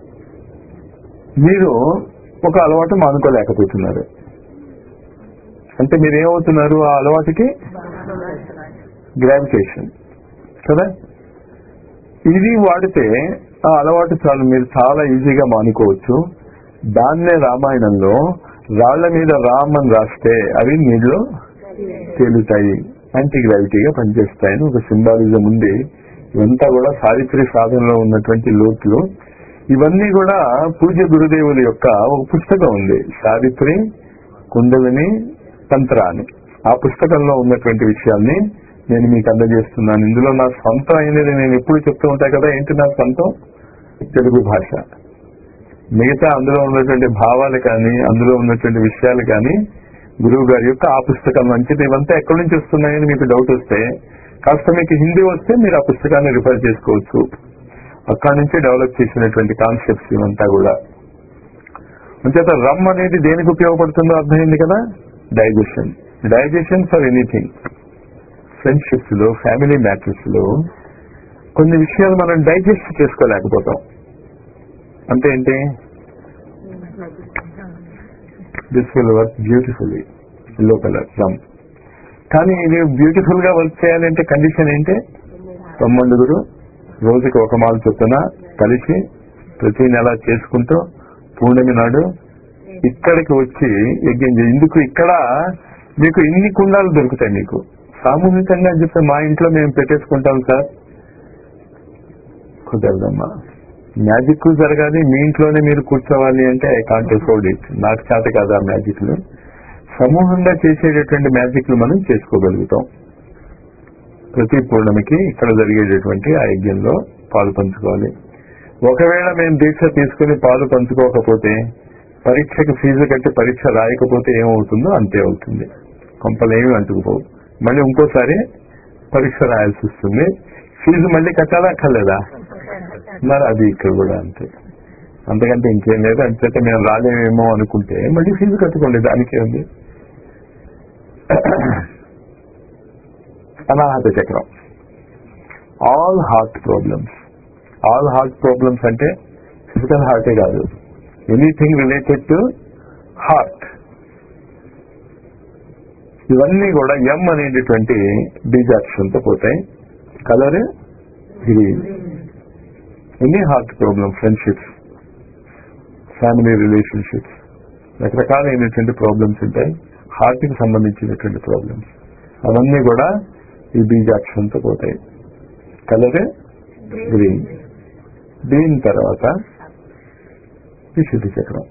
మీరు ఒక అలవాటు మానుకోలేకపోతున్నారు అంటే మీరు ఏమవుతున్నారు ఆ అలవాటుకి గ్రావిటేషన్ కదా ఇది వాడితే ఆ అలవాటు చాలు మీరు చాలా ఈజీగా మానుకోవచ్చు దాన్నే రామాయణంలో రాళ్ల మీద రామ్ అని రాస్తే అవి నీళ్ళు తేలుతాయి యాంటీ గ్రావిటీగా పనిచేస్తాయని ఒక సింబాలిజం ఉంది ఇవంతా కూడా సావిత్రి సాధనలో ఉన్నటువంటి లోతులు ఇవన్నీ కూడా పూజ్య గురుదేవుల యొక్క ఒక పుస్తకం ఉంది సావిత్రి కుండలిని తంత్ర అని ఆ పుస్తకంలో ఉన్నటువంటి విషయాల్ని నేను మీకు అందజేస్తున్నాను ఇందులో నా సొంతం అయినది నేను ఎప్పుడు చెప్తూ ఉంటా కదా ఏంటి నా సొంతం తెలుగు భాష మిగతా అందులో ఉన్నటువంటి భావాలు కానీ అందులో ఉన్నటువంటి విషయాలు కానీ గురువు గారి యొక్క ఆ పుస్తకం మంచిది ఇవంతా ఎక్కడి నుంచి వస్తున్నాయని మీకు డౌట్ వస్తే కాస్త మీకు హిందీ వస్తే మీరు ఆ పుస్తకాన్ని రిఫర్ చేసుకోవచ్చు అక్కడి నుంచి డెవలప్ చేసినటువంటి కాన్సెప్ట్స్ ఇవంతా కూడా అంచేత రమ్ అనేది దేనికి ఉపయోగపడుతుందో అర్థమైంది కదా digestion digestion for anything friendships లో ఫ్యామిలీ మ్యాటర్స్ లో కొన్ని విషయాలు మనం డైజెస్ట్ చేసుకోలేకపోతాం అంటే ఏంటి this will work beautifully yellow colour రమ్ కానీ ఇది బ్యూటిఫుల్ గా వర్క్ చేయాలంటే కండిషన్ ఏంటి తొమ్మండుగురు రోజుకి ఒక మాల చొప్పున కలిసి ప్రతి నెల చేసుకుంటూ పూర్ణమి నాడు ఇక్కడికి వచ్చి యజ్ఞం చేయి ఇందుకు ఇక్కడ మీకు ఇన్ని కుండాలు దొరుకుతాయి మీకు సామూహికంగా అని చెప్పి మా ఇంట్లో మేము పెట్టేసుకుంటాం సార్ కుదరదమ్మా మ్యాజిక్ జరగాలి మీ ఇంట్లోనే మీరు కూర్చోవాలి అంటే ఐ కాంట్ ఎఫోర్డ్ ఇట్ నాకు చేత కాదు ఆ మ్యాజిక్లు సమూహంగా చేసేటటువంటి మ్యాజిక్లు మనం చేసుకోగలుగుతాం ప్రతి పూర్ణమికి ఇక్కడ జరిగేటటువంటి ఆ యజ్ఞంలో పాలు పంచుకోవాలి ఒకవేళ మేము దీక్ష తీసుకుని పాలు పంచుకోకపోతే పరీక్షకు ఫీజు కట్టి పరీక్ష రాయకపోతే ఏమవుతుందో అంతే అవుతుంది కొంపలేమి అంటుకుపోవు మళ్ళీ ఇంకోసారి పరీక్ష రాయాల్సి వస్తుంది ఫీజు మళ్ళీ కట్టాలా అక్కర్లేదా మరి అది ఇక్కడ కూడా అంతే అంతకంటే ఇంకేం లేదు అంచేత మేము రాలేమేమో అనుకుంటే మళ్ళీ ఫీజు కట్టుకోండి దానికే ఉంది అనాహత చక్రం all heart problems all heart problems అంటే ఫిజికల్ హార్టే కాదు ఎనీథింగ్ రిలేటెడ్ టు హార్ట్ ఇవన్నీ కూడా ఎం అనేటటువంటి బీజాక్షరంతో పోతాయి colour green any heart problem friendships family relationships రకరకాలైనటువంటి ప్రాబ్లమ్స్ ఉంటాయి హార్ట్ కి సంబంధించినటువంటి ప్రాబ్లమ్స్ అవన్నీ కూడా ఈ బీజాక్షరంతో పోతాయి కలర్ గ్రీన్ దీని తర్వాత విశుద్ధ చక్రం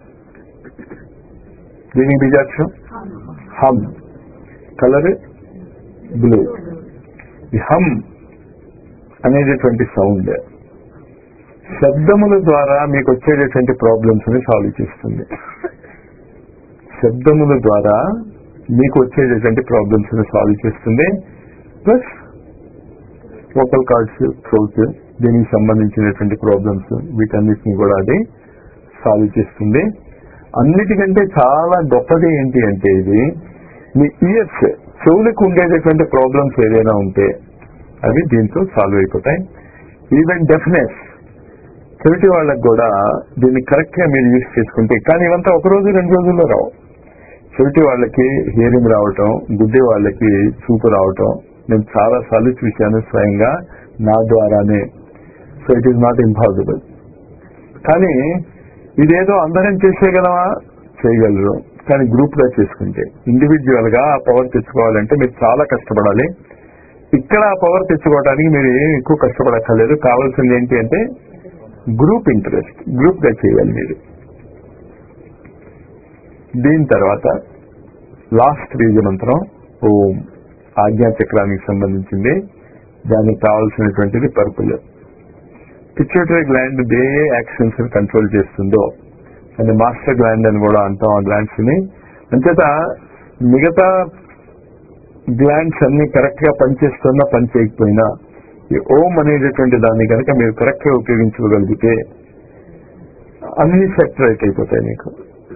దీనికి బీజాక్షరం హమ్ కలర్ బ్లూ ఈ హమ్ అనేటటువంటి సౌండ్ శబ్దముల ద్వారా మీకు వచ్చేటటువంటి ప్రాబ్లమ్స్ ని సాల్వ్ చేస్తుంది శబ్దముల ద్వారా మీకు వచ్చేటటువంటి ప్రాబ్లమ్స్ ని సాల్వ్ చేస్తుంది ప్లస్ వోకల్ కార్డ్స్ థ్రోట్ దీనికి సంబంధించినటువంటి ప్రాబ్లమ్స్ వీటన్నిటిని కూడా అది సాల్వ్ చేస్తుంది అన్నిటికంటే చాలా గొప్పది ఏంటి అంటే ఇది మీ ఇయర్స్ చెవులకు ఉండేటటువంటి ప్రాబ్లమ్స్ ఏదైనా ఉంటే అవి దీంతో సాల్వ్ అయిపోతాయి ఈవెన్ డెఫ్నెస్ చెవిటి వాళ్ళకి కూడా దీన్ని కరెక్ట్ గా మీరు యూజ్ చేసుకుంటే కానీ ఇవంతా ఒక రోజు రెండు రోజుల్లో రావు చెవిటి వాళ్ళకి హియరింగ్ రావటం గుడ్డి వాళ్ళకి చూపు రావటం నేను చాలా సార్లు చూశాను స్వయంగా నా ద్వారానే so it is not impossible కానీ ఇదేదో అందరం చేసేయగలమా చేయగలరు కానీ గ్రూప్ గా చేసుకుంటే ఇండివిజువల్ గా ఆ పవర్ తెచ్చుకోవాలంటే మీరు చాలా కష్టపడాలి ఇక్కడ ఆ పవర్ తెచ్చుకోవడానికి మీరు ఏం ఎక్కువ కష్టపడక్కర్లేదు కావాల్సింది ఏంటి అంటే గ్రూప్ ఇంట్రెస్ట్ గ్రూప్ గా చేయాలి మీరు దీని తర్వాత లాస్ట్ బీజ మంత్రం ఓం ఆజ్ఞా చక్రానికి సంబంధించింది దానికి కావాల్సినటువంటిది పర్పుల్ పిచ్యూటరీ గ్లాండ్ ఏ ఏ యాక్షన్స్ కంట్రోల్ చేస్తుందో అది మాస్టర్ గ్లాండ్ అని కూడా అంటాం ఆ గ్లాండ్స్ ని అంచేత మిగతా గ్లాండ్స్ అన్ని కరెక్ట్ గా పనిచేస్తున్నా పని చేయకపోయినా ఈ ఓం అనేటటువంటి దాన్ని కనుక మీరు కరెక్ట్ గా ఉపయోగించుకోగలిగితే అన్ని సెట్ రైట్ అయిపోతాయి మీకు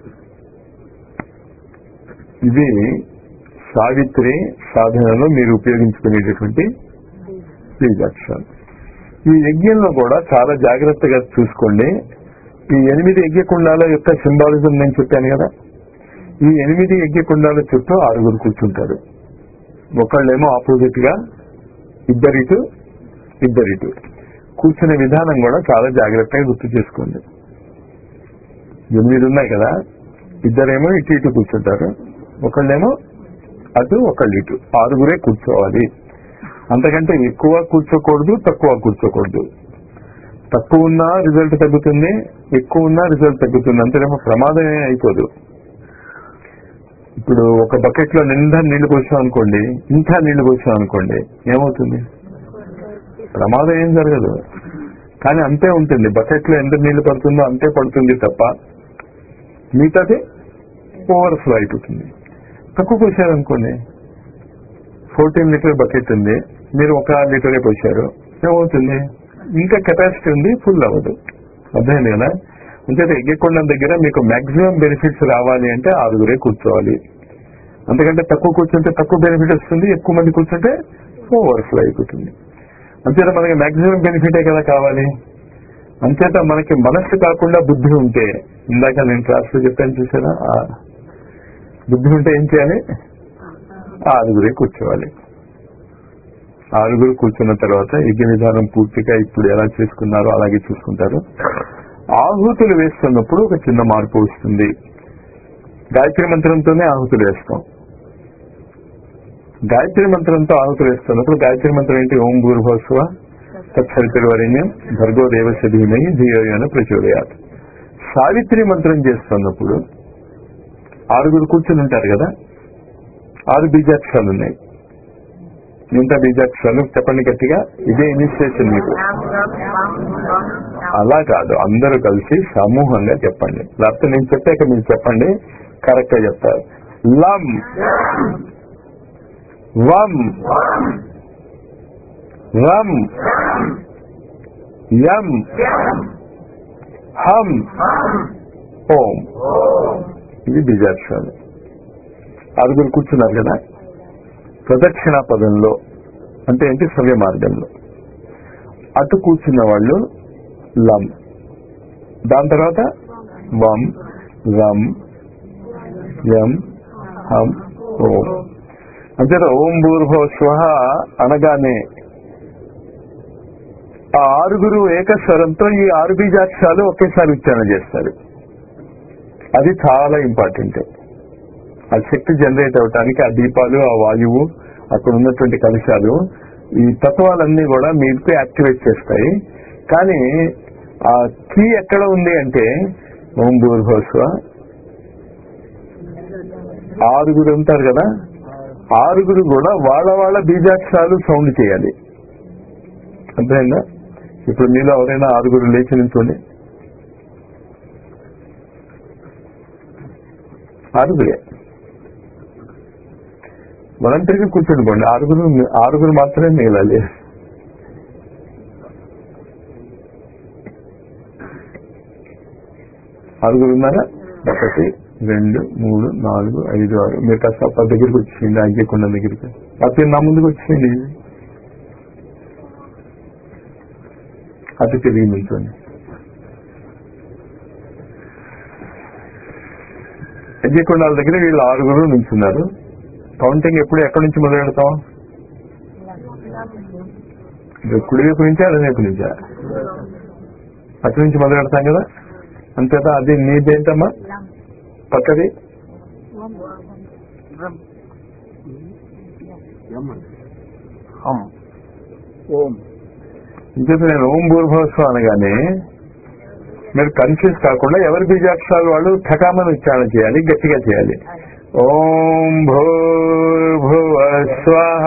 ఇది సావిత్రి సాధనలో మీరు ఉపయోగించుకునేటటువంటి బీజాక్షరం ఈ యజ్ఞంలో కూడా చాలా జాగ్రత్తగా చూసుకోండి ఈ ఎనిమిది యజ్ఞకుండాల యొక్క సింబాలిజం నేను చెప్పాను కదా ఈ ఎనిమిది యజ్ఞకుండాల చుట్టూ ఆరుగురు కూర్చుంటారు ఒకళ్ళేమో ఆపోజిట్ గా ఇద్దరిటు ఇద్దరిటు కూర్చునే విధానం కూడా చాలా జాగ్రత్తగా గుర్తు చేసుకోండి ఎనిమిది ఉన్నాయి కదా ఇద్దరేమో ఇటు ఇటు కూర్చుంటారు ఒకళ్ళేమో అటు ఒకళ్ళు ఇటు ఆరుగురే కూర్చోవాలి అంతకంటే ఎక్కువ కూర్చోకూడదు తక్కువ కూర్చోకూడదు తక్కువ ఉన్నా రిజల్ట్ తగ్గుతుంది ఎక్కువ ఉన్నా రిజల్ట్ తగ్గుతుంది అంతేమో ప్రమాదం ఏమీ అయిపోదు ఇప్పుడు ఒక బకెట్ లో నిండా నీళ్లు పోసాం అనుకోండి ఇంకా నీళ్లు పోసాం అనుకోండి ఏమవుతుంది ప్రమాదం ఏం జరగదు కానీ అంతే ఉంటుంది బకెట్ లో ఎంత నీళ్లు పడుతుందో అంతే పడుతుంది తప్ప మిగతాది ఓవర్ఫ్లో అయిపోతుంది తక్కువ పోసారనుకోండి ఫోర్టీన్ లీటర్ బకెట్ ఉంది మీరు ఒక లీటరే పోసారు ఏమవుతుంది ఇంకా కెపాసిటీ ఉంది ఫుల్ అవ్వదు అర్థమైంది కదా అంటే ఎగ్గకొండం దగ్గర మీకు మాక్సిమం బెనిఫిట్స్ రావాలి అంటే ఆరుగురే కూర్చోవాలి అంతకంటే తక్కువ కూర్చుంటే తక్కువ బెనిఫిట్ వస్తుంది ఎక్కువ మంది కూర్చుంటే ఓవర్ఫ్లో అయిపోతుంది అంతేత మనకి మాక్సిమం బెనిఫిటే కదా కావాలి అంచేత మనకి మనస్సు కాకుండా బుద్ధి ఉంటే ఇందాక నేను క్లాస్ లో చెప్పాను చూసారా ఆ బుద్ధి ఉంటే ఏం చేయాలి ఆరుగురే కూర్చోవాలి ఆరుగురు కూర్చున్న తర్వాత యజ్ఞ విధానం పూర్తిగా ఇప్పుడు ఎలా చేసుకున్నారో అలాగే చూసుకుంటారు ఆహుతులు వేస్తున్నప్పుడు ఒక చిన్న మార్పు వస్తుంది గాయత్రి మంత్రంతోనే ఆహుతులు వేస్తాం గాయత్రి మంత్రంతో ఆహుతులు వేస్తున్నప్పుడు గాయత్రి మంత్రం ఏంటి ఓం భూర్భస్వ తత్సవితుర్వరణ్యం భర్గో దేవస్య ధీమై ధియోయన ప్రచోదయాత్ సావిత్రి మంత్రం చేస్తున్నప్పుడు ఆరుగురు కూర్చుని ఉంటారు కదా ఆరు బీజాక్షరాలు ఉన్నాయి మిగతా బీజాక్షరాలు చెప్పండి గట్టిగా ఇదే ఇనిషియేషన్ మీకు అలా కాదు అందరూ కలిసి సమూహంగా చెప్పండి లేకపోతే నేను చెప్పాక మీరు చెప్పండి కరెక్ట్ గా చెప్తారు లం వం రం యం హం ఓం ఇది బీజాక్షరాలు ఆరుగురు కూర్చున్నారు కదా ప్రదక్షిణ పదంలో అంటే ఏంటి సవ్య మార్గంలో అటు కూర్చున్న వాళ్ళు లం దాని తర్వాత వం రం యం హం ఓం అంతే ఓం భూర్భవ స్వహ అనగానే ఆ ఆరుగురు ఏకస్వరంతో ఈ ఆరు బీజాక్షరాలు ఒకేసారి ఉచ్చారణ చేస్తారు అది చాలా ఇంపార్టెంట్ ఆ శక్తి జనరేట్ అవటానికి ఆ దీపాలు ఆ వాయువు అక్కడ ఉన్నటువంటి కలుషాలు ఈ తత్వాలన్నీ కూడా మీకు యాక్టివేట్ చేస్తాయి కానీ ఆ కీ ఎక్కడ ఉంది అంటే ఓం భూర్భస్వ ఆరుగురు ఉంటారు కదా ఆరుగురు కూడా వాళ్ళ వాళ్ళ బీజాక్షరాలు సౌండ్ చేయాలి అర్థమైందా ఇప్పుడు మీలో ఎవరైనా ఆరుగురు లేచి నిల్చోండి ఆరుగురే వాలంటీర్గా కూర్చోండి ఆరుగురు ఆరుగురు మాత్రమే మిగలాలి ఆరుగురు ఉన్నారా ఒకటి రెండు మూడు నాలుగు ఐదు ఆరు మీరు కాస్త పది దగ్గరికి వచ్చేయండి అగ్గకుండా దగ్గరికి అతి నా ముందుకు వచ్చేయండి అతి తిరిగి నిల్చోండి అగ్గకొండాల దగ్గర వీళ్ళు ఆరుగురు నిల్చున్నారు కౌంటింగ్ ఎప్పుడు ఎక్కడి నుంచి మొదలు పెడతాం కుడి వైపు నుంచా అదే వైపు నుంచా అటు నుంచి మొదలు పెడతాం కదా అంతేత అది నీదేంటమ్మా పక్కది ఓం ఇంకేత నేను ఓం భూర్భవస్వం అనగానే మీరు కన్ఫ్యూజ్ కాకుండా ఎవరి బీజాక్షరాలు వాళ్ళు ఠకామని ఉచ్చారణ చేయాలి గట్టిగా చేయాలి ఓం భూర్భువ స్వాహ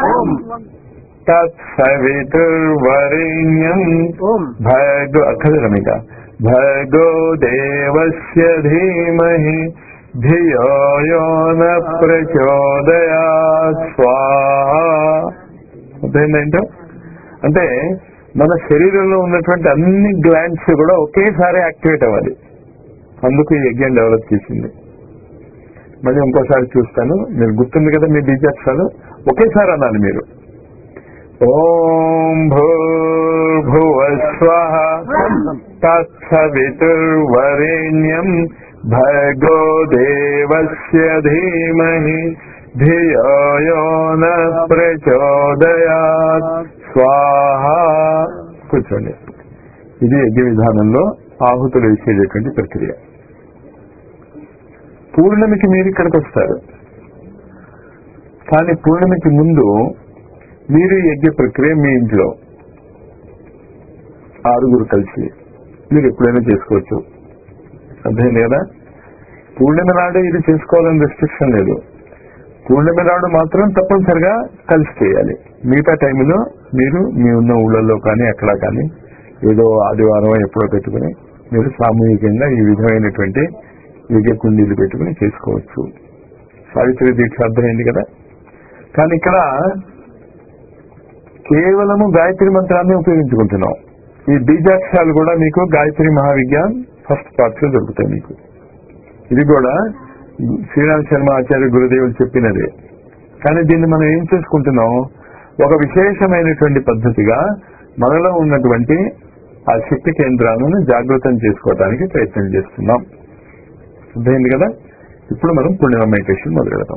తత్సవితుర్వరేణ్యం ఓం భర్గో అక్కది రమిక భర్గో దేవస్య ధీమహి ధియో యో న ప్రచోదయాత్ స్వాహ అర్థమైందేంటో అంటే మన శరీరంలో ఉన్నటువంటి అన్ని గ్లాండ్స్ కూడా ఒకేసారి యాక్టివేట్ అవ్వాలి అందుకు ఈ యజ్ఞం డెవలప్ చేసింది మళ్ళీ ఇంకోసారి చూస్తాను మీరు గుర్తుంది కదా మీ బీజాక్షరాలు ఒకేసారి అనాలి మీరు ఓం భూర్భువ స్వహ తత్సవితుర్వరేణ్యం భర్గో దేవస్య ధీమహి ధియో యో న ప్రచోదయాత్ స్వాహ కూర్చోండి ఇది యజ్ఞ విధానంలో ఆహుతులు వేసేటటువంటి ప్రక్రియ పూర్ణమికి మీరు ఇక్కడికి వస్తారు కానీ పూర్ణమికి ముందు మీరు ఈ యజ్ఞ ప్రక్రియ మీ ఇంట్లో ఆరుగురు కలిసి మీరు ఎప్పుడైనా చేసుకోవచ్చు అర్థం లేదా పూర్ణిమ నాడు ఇది చేసుకోవాలని రెస్ట్రిక్షన్ లేదు పూర్ణిమ నాడు మాత్రం తప్పనిసరిగా కలిసి చేయాలి మిగతా టైంలో మీరు మీ ఉన్న ఊళ్ళల్లో కానీ ఎక్కడ కానీ ఏదో ఆదివారం ఎప్పుడో పెట్టుకుని మీరు సామూహికంగా ఈ విధమైనటువంటి యజ్ఞ కుండీలు పెట్టుకుని చేసుకోవచ్చు సావిత్రి దీక్ష అర్థమైంది కదా కానీ ఇక్కడ కేవలము గాయత్రి మంత్రాన్ని ఉపయోగించుకుంటున్నాం ఈ బీజాక్షరాలు కూడా మీకు గాయత్రి మహావిజ్ఞాన్ ఫస్ట్ పార్ట్ లో దొరుకుతాయి మీకు ఇది కూడా శ్రీరామ్ శర్మ ఆచార్య గురుదేవులు చెప్పినదే కానీ దీన్ని మనం ఏం చేసుకుంటున్నాం ఒక విశేషమైనటువంటి పద్ధతిగా మనలో ఉన్నటువంటి ఆ శక్తి కేంద్రాలను జాగృతం చేసుకోవడానికి ప్రయత్నం చేస్తున్నాం అర్థమైంది కదా ఇప్పుడు మనం పుణ్యమ మెడిటేషన్ మొదలు పెడతాం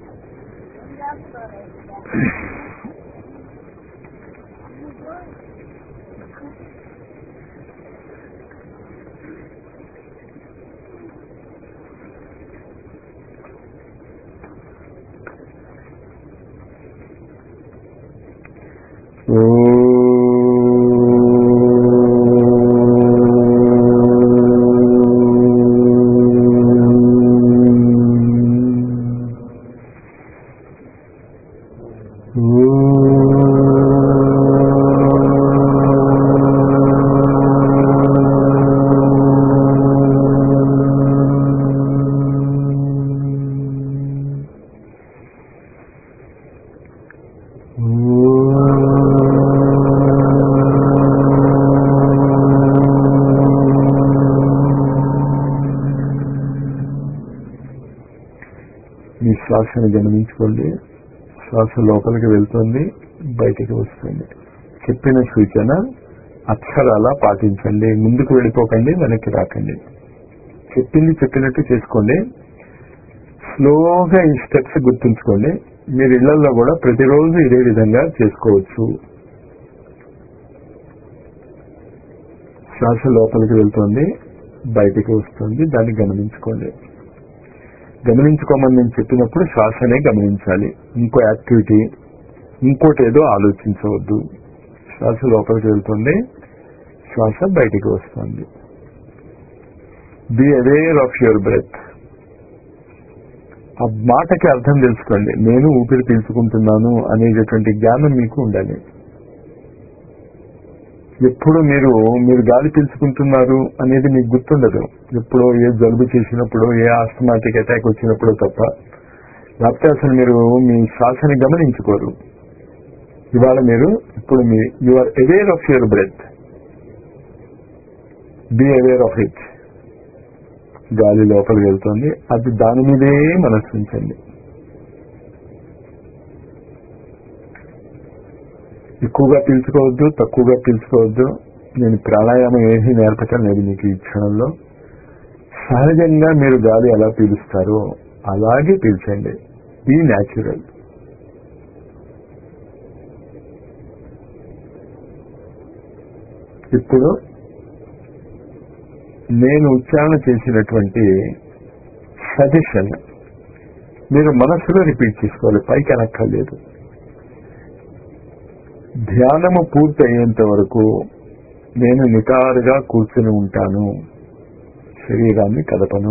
మీ శ్వాసను గమనించుకోండి శ్వాస లోపలికి వెళ్తుంది బయటికి వస్తుంది చెప్పిన సూచన అక్షరాల పాటించండి ముందుకు వెళ్ళిపోకండి వెనక్కి రాకండి చెప్పింది చెప్పినట్టు చేసుకోండి స్లోగా ఈ స్టెప్స్ గుర్తుంచుకోండి మీరు ఇళ్లలో కూడా ప్రతిరోజు ఇదే విధంగా చేసుకోవచ్చు శ్వాస లోపలికి వెళ్తుంది బయటికి వస్తుంది దాన్ని గమనించుకోండి గమనించుకోమని నేను చెప్పినప్పుడు శ్వాసనే గమనించాలి ఇంకో యాక్టివిటీ ఇంకోటి ఏదో ఆలోచించవద్దు శ్వాస లోపలికి వెళ్తుంది శ్వాస బయటికి వస్తుంది be aware of your breath ఆ మాటకి అర్థం తెలుసుకోండి నేను ఊపిరి పీల్చుకుంటున్నాను అనేటటువంటి జ్ఞానం మీకు ఉండాలి ఎప్పుడు మీరు మీరు గాలి పీల్చుకుంటున్నారు అనేది మీకు గుర్తుండదు ఎప్పుడో ఏ జలుబు చేసినప్పుడు ఏ ఆస్తమాటిక్ అటాక్ వచ్చినప్పుడు తప్ప లేకపోతే అసలు మీరు మీ శ్వాసని గమనించుకోరు ఇవాళ మీరు ఇప్పుడు మీ you are aware of your breath be aware of it గాలి లోపలికి వెళ్తుంది అది దాని మీదే మనస్సు ఉంచండి ఎక్కువగా పీల్చుకోవద్దు తక్కువగా పీల్చుకోవద్దు నేను ప్రాణాయామం ఏమీ నేర్పటం లేదు మీకు ఈ క్షణంలో సహజంగా మీరు గాలి ఎలా పీలుస్తారో అలాగే పీల్చండి బీ న్యాచురల్ ఇప్పుడు నేను ఉచ్చారణ చేసినటువంటి సజెషన్ మీరు మనసులో రిపీట్ చేసుకోవాలి పైకి అనక్కర్లేదు ధ్యానము పూర్తి అయ్యేంత వరకు నేను నిటారుగా కూర్చుని ఉంటాను శరీరాన్ని కదపను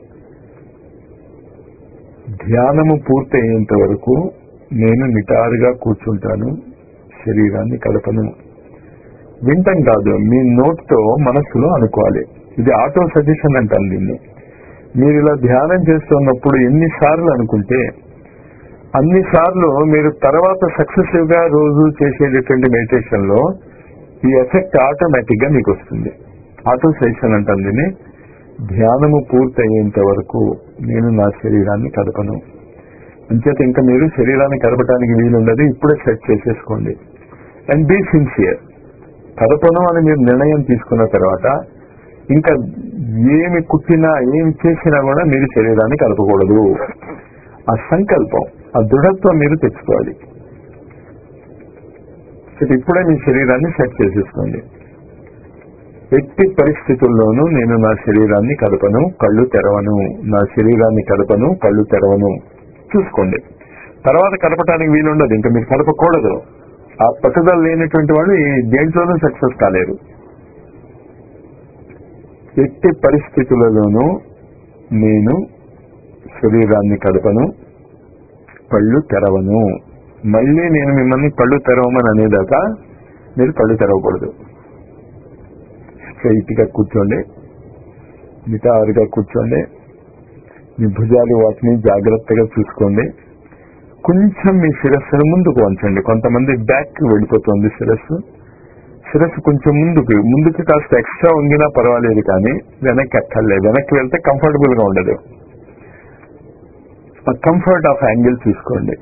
ధ్యానము పూర్తి అయ్యేంత వరకు నేను నిటారుగా కూర్చుంటాను శరీరాన్ని కదపను వింటం కాదు మీ నోట్తో మనస్సులో అనుకోవాలి ఇది ఆటో సజెషన్ అంటాను దీన్ని మీరు ఇలా ధ్యానం చేస్తున్నప్పుడు ఎన్నిసార్లు అనుకుంటే అన్నిసార్లు మీరు తర్వాత సక్సెసివ్ గా రోజు చేసేటటువంటి మెడిటేషన్ లో ఈ ఎఫెక్ట్ ఆటోమేటిక్ గా మీకు వస్తుంది ఆటో సజెషన్ అంటాను దీన్ని ధ్యానము పూర్తి అయ్యేంత వరకు నేను నా శరీరాన్ని కదపను అంచేత ఇంకా మీరు శరీరాన్ని కదపడానికి వీలుండదు ఇప్పుడే సెట్ చేసేసుకోండి అండ్ బీ సిన్సియర్ కదపను అని మీరు నిర్ణయం తీసుకున్న తర్వాత ఇంకా ఏమి కుట్టినా ఏమి చేసినా కూడా మీరు శరీరాన్ని కలపకూడదు ఆ సంకల్పం ఆ దృఢత్వం మీరు తెచ్చుకోవాలి ఇప్పుడే మీ శరీరాన్ని సెట్ చేసేసుకోండి ఎట్టి పరిస్థితుల్లోనూ నేను నా శరీరాన్ని కదపను కళ్ళు తెరవను నా శరీరాన్ని కదపను కళ్ళు తెరవను చూసుకోండి తర్వాత కదపటానికి వీలుండదు ఇంకా మీరు కదపకూడదు ఆ పట్టుదల లేనటువంటి వాళ్ళు ఈ దేంట్లోనూ సక్సెస్ కాలేరు ఎట్టి పరిస్థితులలోనూ నేను శరీరాన్ని కదపను కళ్ళు తెరవను మళ్ళీ నేను మిమ్మల్ని కళ్ళు తెరవమని అనేదాకా మీరు కళ్ళు తెరవకూడదు స్ట్రైట్ గా కూర్చోండి నిటారుగా కూర్చోండి మీ భుజాలు వాటిని జాగ్రత్తగా చూసుకోండి కొంచెం మీ శిరస్సును ముందుకు వంచండి కొంతమంది బ్యాక్ వెళ్ళిపోతుంది శిరస్సు శిరస్సు కొంచెం ముందుకు ముందుకు కాస్త ఎక్స్ట్రా వంగినా పర్వాలేదు కానీ వెనక్కి ఎక్కర్లేదు వెనక్కి వెళ్తే కంఫర్టబుల్ గా ఉండదు ఆ కంఫర్ట్ ఆఫ్ యాంగిల్ చూసుకోండి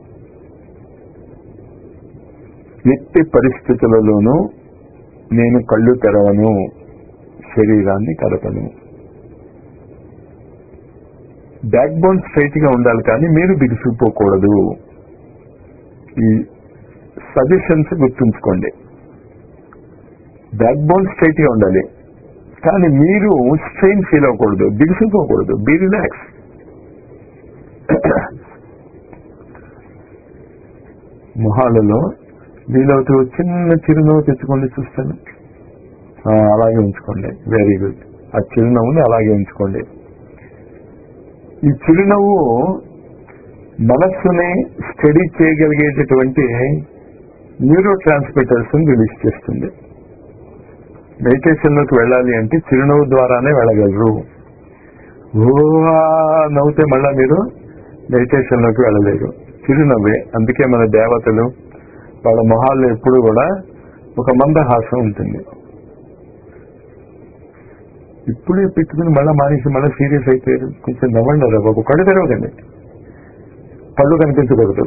ఎట్టి పరిస్థితులలోనూ నేను కళ్ళు తెరవను శరీరాన్ని కదపను బ్యాక్ బోన్ స్ట్రైట్ గా ఉండాలి కానీ మీరు బిగుసిపోకూడదు ఈ సజెషన్స్ గుర్తుంచుకోండి బ్యాక్ బోన్ స్ట్రైట్ గా ఉండాలి కానీ మీరు స్ట్రెయిన్ ఫీల్ అవ్వకూడదు బిగుసిపోకూడదు బీ రిలాక్స్ మొహాలలో వీలవుతూ చిన్న చిరునవ్వు తెచ్చుకోండి చూస్తాను ఆ, అలాగే ఉంచుకోండి వెరీ గుడ్ ఆ చిరునవ్వుని అలాగే ఉంచుకోండి ఈ చిరునవ్వు మనస్సుని స్టడీ చేయగలిగేటటువంటి న్యూరో ట్రాన్స్మిటర్స్ రిలీజ్ చేస్తుంది మెడిటేషన్ లోకి వెళ్ళాలి అంటే చిరునవ్వు ద్వారానే వెళ్ళగలరు ఓ ఆ నవ్వుతే మళ్ళా మీరు మెడిటేషన్ లోకి వెళ్ళలేరు చిరునవ్వే అందుకే మన దేవతలు వాళ్ళ మొహాల్లో ఎప్పుడు కూడా ఒక మందహాసం ఉంటుంది ఇప్పుడే పెట్టుకుని మళ్ళీ మానేసి మళ్ళీ సీరియస్ అయిపోయారు కొంచెం నవ్వండి రా బాబు కళ్ళు తెరవకండి పళ్ళు కనిపించకూడదు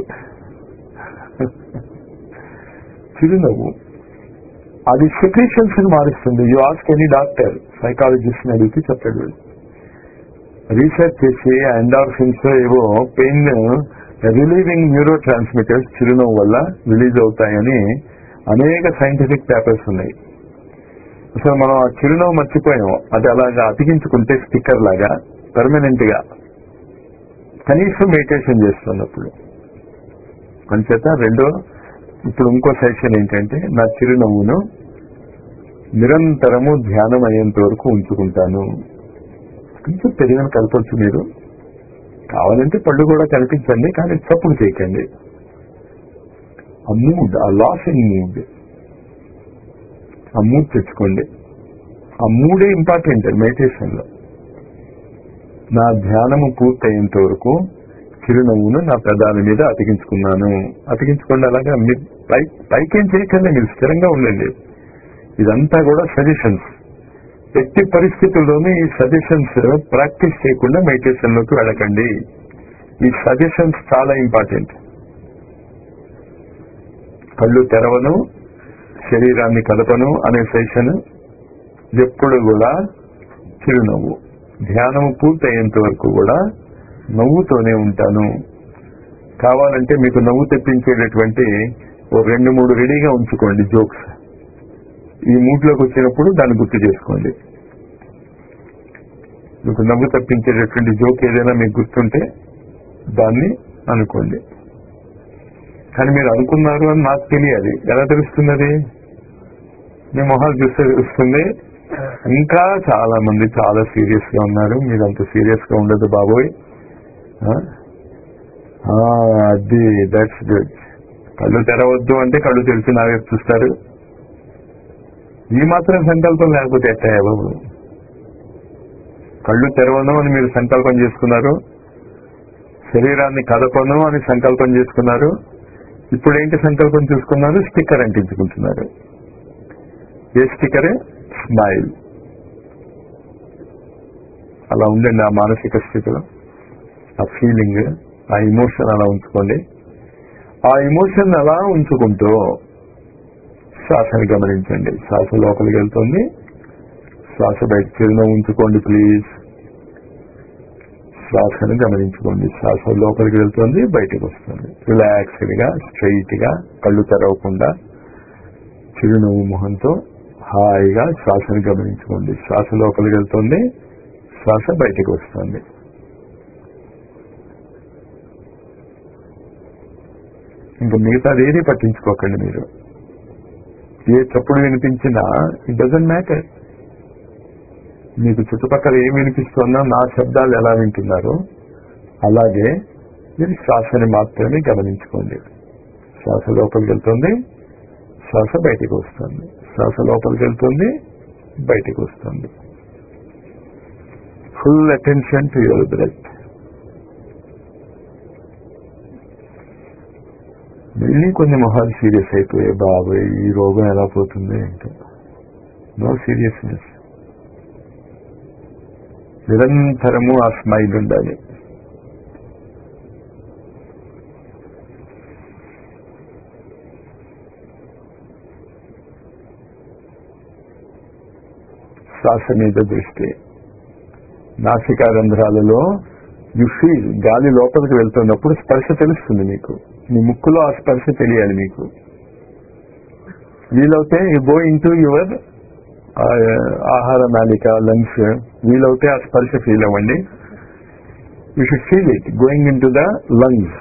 చిరునవ్వు అది సెక్రేషన్స్ ని మారుస్తుంది you ask any doctor psychologist ని అడిగితే చెప్పాడు వీడు. రీసెర్చ్ చేసి ఎండార్ఫిన్స్ ఏవో పెయిన్ రిలీవింగ్ న్యూరో ట్రాన్స్మిటర్స్ చిరునవ్వు వల్ల రిలీజ్ అవుతాయని అనేక సైంటిఫిక్ పేపర్స్ ఉన్నాయి అసలు మనం ఆ చిరునవ్వు మర్చిపోయాం అది అలాగా అతికించుకుంటే స్టిక్కర్ లాగా పర్మనెంట్ గా కనీసం మెడిటేషన్ చేస్తున్నప్పుడు అంచేత రెండో ఇప్పుడు ఇంకో సెషన్ ఏంటంటే నా చిరునవ్వును నిరంతరము ధ్యానం అయ్యేంత వరకు ఉంచుకుంటాను కొంచెం పెరిగిన కలపచ్చు మీరు కావాలంటే పళ్ళు కూడా కనిపించండి కానీ చప్పుడు చేయకండి ఆ మూడ్ ఆ లాస్ ఇన్ మూడ్ ఆ మూడ్ తెచ్చుకోండి ఆ మూడే ఇంపార్టెంట్ మెడిటేషన్ లో నా ధ్యానము పూర్తయ్యేంత వరకు చిరునవ్వును నా పెదాల మీద అతికించుకున్నాను అతికించుకోండి అలాగా మీరు పై పైకేం చేయకండి మీరు స్థిరంగా ఉండండి ఇదంతా కూడా సజెషన్స్ ఎట్టి పరిస్థితుల్లోనూ ఈ సజెషన్స్ ప్రాక్టీస్ చేయకుండా మెడిటేషన్ లోకి వెళ్ళకండి ఈ సజెషన్స్ చాలా ఇంపార్టెంట్ కళ్ళు తెరవను శరీరాన్ని కదపను అనే సెషన్ ఎప్పుడు కూడా చిరునవ్వు ధ్యానం పూర్తయ్యేంత వరకు కూడా నవ్వుతోనే ఉంటాను కావాలంటే మీకు నవ్వు తెప్పించేటటువంటి ఓ రెండు మూడు రెడీగా ఉంచుకోండి జోక్స్ ఈ మూడ్లోకి వచ్చినప్పుడు దాన్ని గుర్తు చేసుకోండి మీకు నవ్వు తప్పించేటటువంటి జోక్ ఏదైనా మీకు గుర్తుంటే దాన్ని అనుకోండి కానీ మీరు అనుకున్నారు అని నాకు తెలియాలి ఎలా తెలుస్తున్నది మీ మొహాలు చూస్తే తెలుస్తుంది ఇంకా చాలా మంది చాలా సీరియస్ గా ఉన్నారు మీరు అంత సీరియస్ గా ఉండదు బాబోయ్ ఆ? ఆ, అది దట్స్ గుడ్ కళ్ళు తెరవద్దు అంటే కళ్ళు తెరిచి నా వైపు చూస్తారు ఈ మాత్రం సంకల్పం లేకపోతే ఎట్టాయా బాబు కళ్ళు తెరవను అని మీరు సంకల్పం చేసుకున్నారు శరీరాన్ని కదపను అని సంకల్పం చేసుకున్నారు ఇప్పుడు ఏంటి సంకల్పం చూసుకున్నారు స్టిక్కర్ అంటించుకుంటున్నారు ఏ స్టిక్కరే స్మైల్ అలా ఉండండి ఆ మానసిక స్థితిలో ఆ ఫీలింగ్ ఆ ఇమోషన్ అలా ఉంచుకోండి ఆ ఇమోషన్ అలా ఉంచుకుంటూ శ్వాసని గమనించండి శ్వాస లోపలికి వెళ్తుంది శ్వాస బయట చిరునవ్వు ఉంచుకోండి ప్లీజ్ శ్వాసను గమనించుకోండి శ్వాస లోపలికి వెళ్తుంది బయటకు వస్తుంది రిలాక్స్డ్ గా స్ట్రైట్ గా కళ్ళు తెరవకుండా చిరునవ్వు మొహంతో హాయిగా శ్వాసను గమనించుకోండి శ్వాస లోపలికి వెళ్తుంది శ్వాస బయటకు వస్తుంది ఇంకా మిగతాది ఏది పట్టించుకోకండి మీరు ఏ చప్పుడు వినిపించినా ఇట్ డజంట్ మ్యాటర్ మీకు చుట్టుపక్కల ఏం వినిపిస్తుందో నా శబ్దాలు ఎలా వింటున్నారో అలాగే మీరు శ్వాసని మాత్రమే గమనించుకోండి శ్వాస లోపలికి వెళ్తుంది శ్వాస బయటికి వస్తుంది శ్వాస లోపలికి వెళ్తుంది బయటికి వస్తుంది full attention to your breath మళ్ళీ కొన్ని మొహాలు సీరియస్ అయిపోయాయి బాబాయ్ ఈ రోగం ఎలా పోతుంది అంటే నో సీరియస్నెస్ నిరంతరము ఆ స్మైల్ ఉండాలి శ్వాస మీద దృష్టి నాసికా రంధ్రాలలో యు ఫీల్ గాలి లోపలికి వెళ్తున్నప్పుడు స్పర్శ తెలుస్తుంది మీకు మీ ముక్కులో ఆ స్పర్శ తెలియాలి మీకు వీలవుతే you go into your ఆహార నాలిక లంగ్స్ వీలవుతే ఆ స్పర్శ ఫీల్ అవ్వండి you should feel it going into the lungs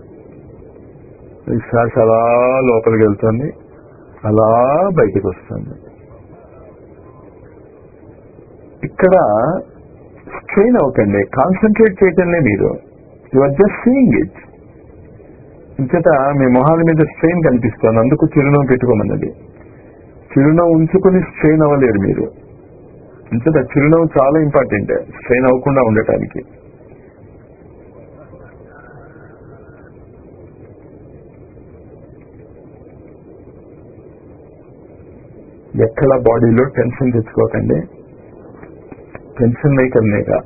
శ్వాస అలా లోపలికి వెళ్తుంది అలా బయటకు వస్తుంది ఇక్కడ స్ట్రెయిన్ అవ్వకండి కాన్సన్ట్రేట్ చేయటంలే మీరు you are just seeing it ఇంకట మీ మొహాల మీద స్ట్రెయిన్ కనిపిస్తుంది అందుకు చిరునవ్వు పెట్టుకోమన్నది చిరునవ్వు ఉంచుకుని స్ట్రెయిన్ అవ్వలేరు మీరు ఇంకట చిరునవ్వు చాలా ఇంపార్టెంట్ స్ట్రెయిన్ అవ్వకుండా ఉండటానికి ఎక్కడ బాడీలో టెన్షన్ తెచ్చుకోకండి టెన్షన్ नहीं करने का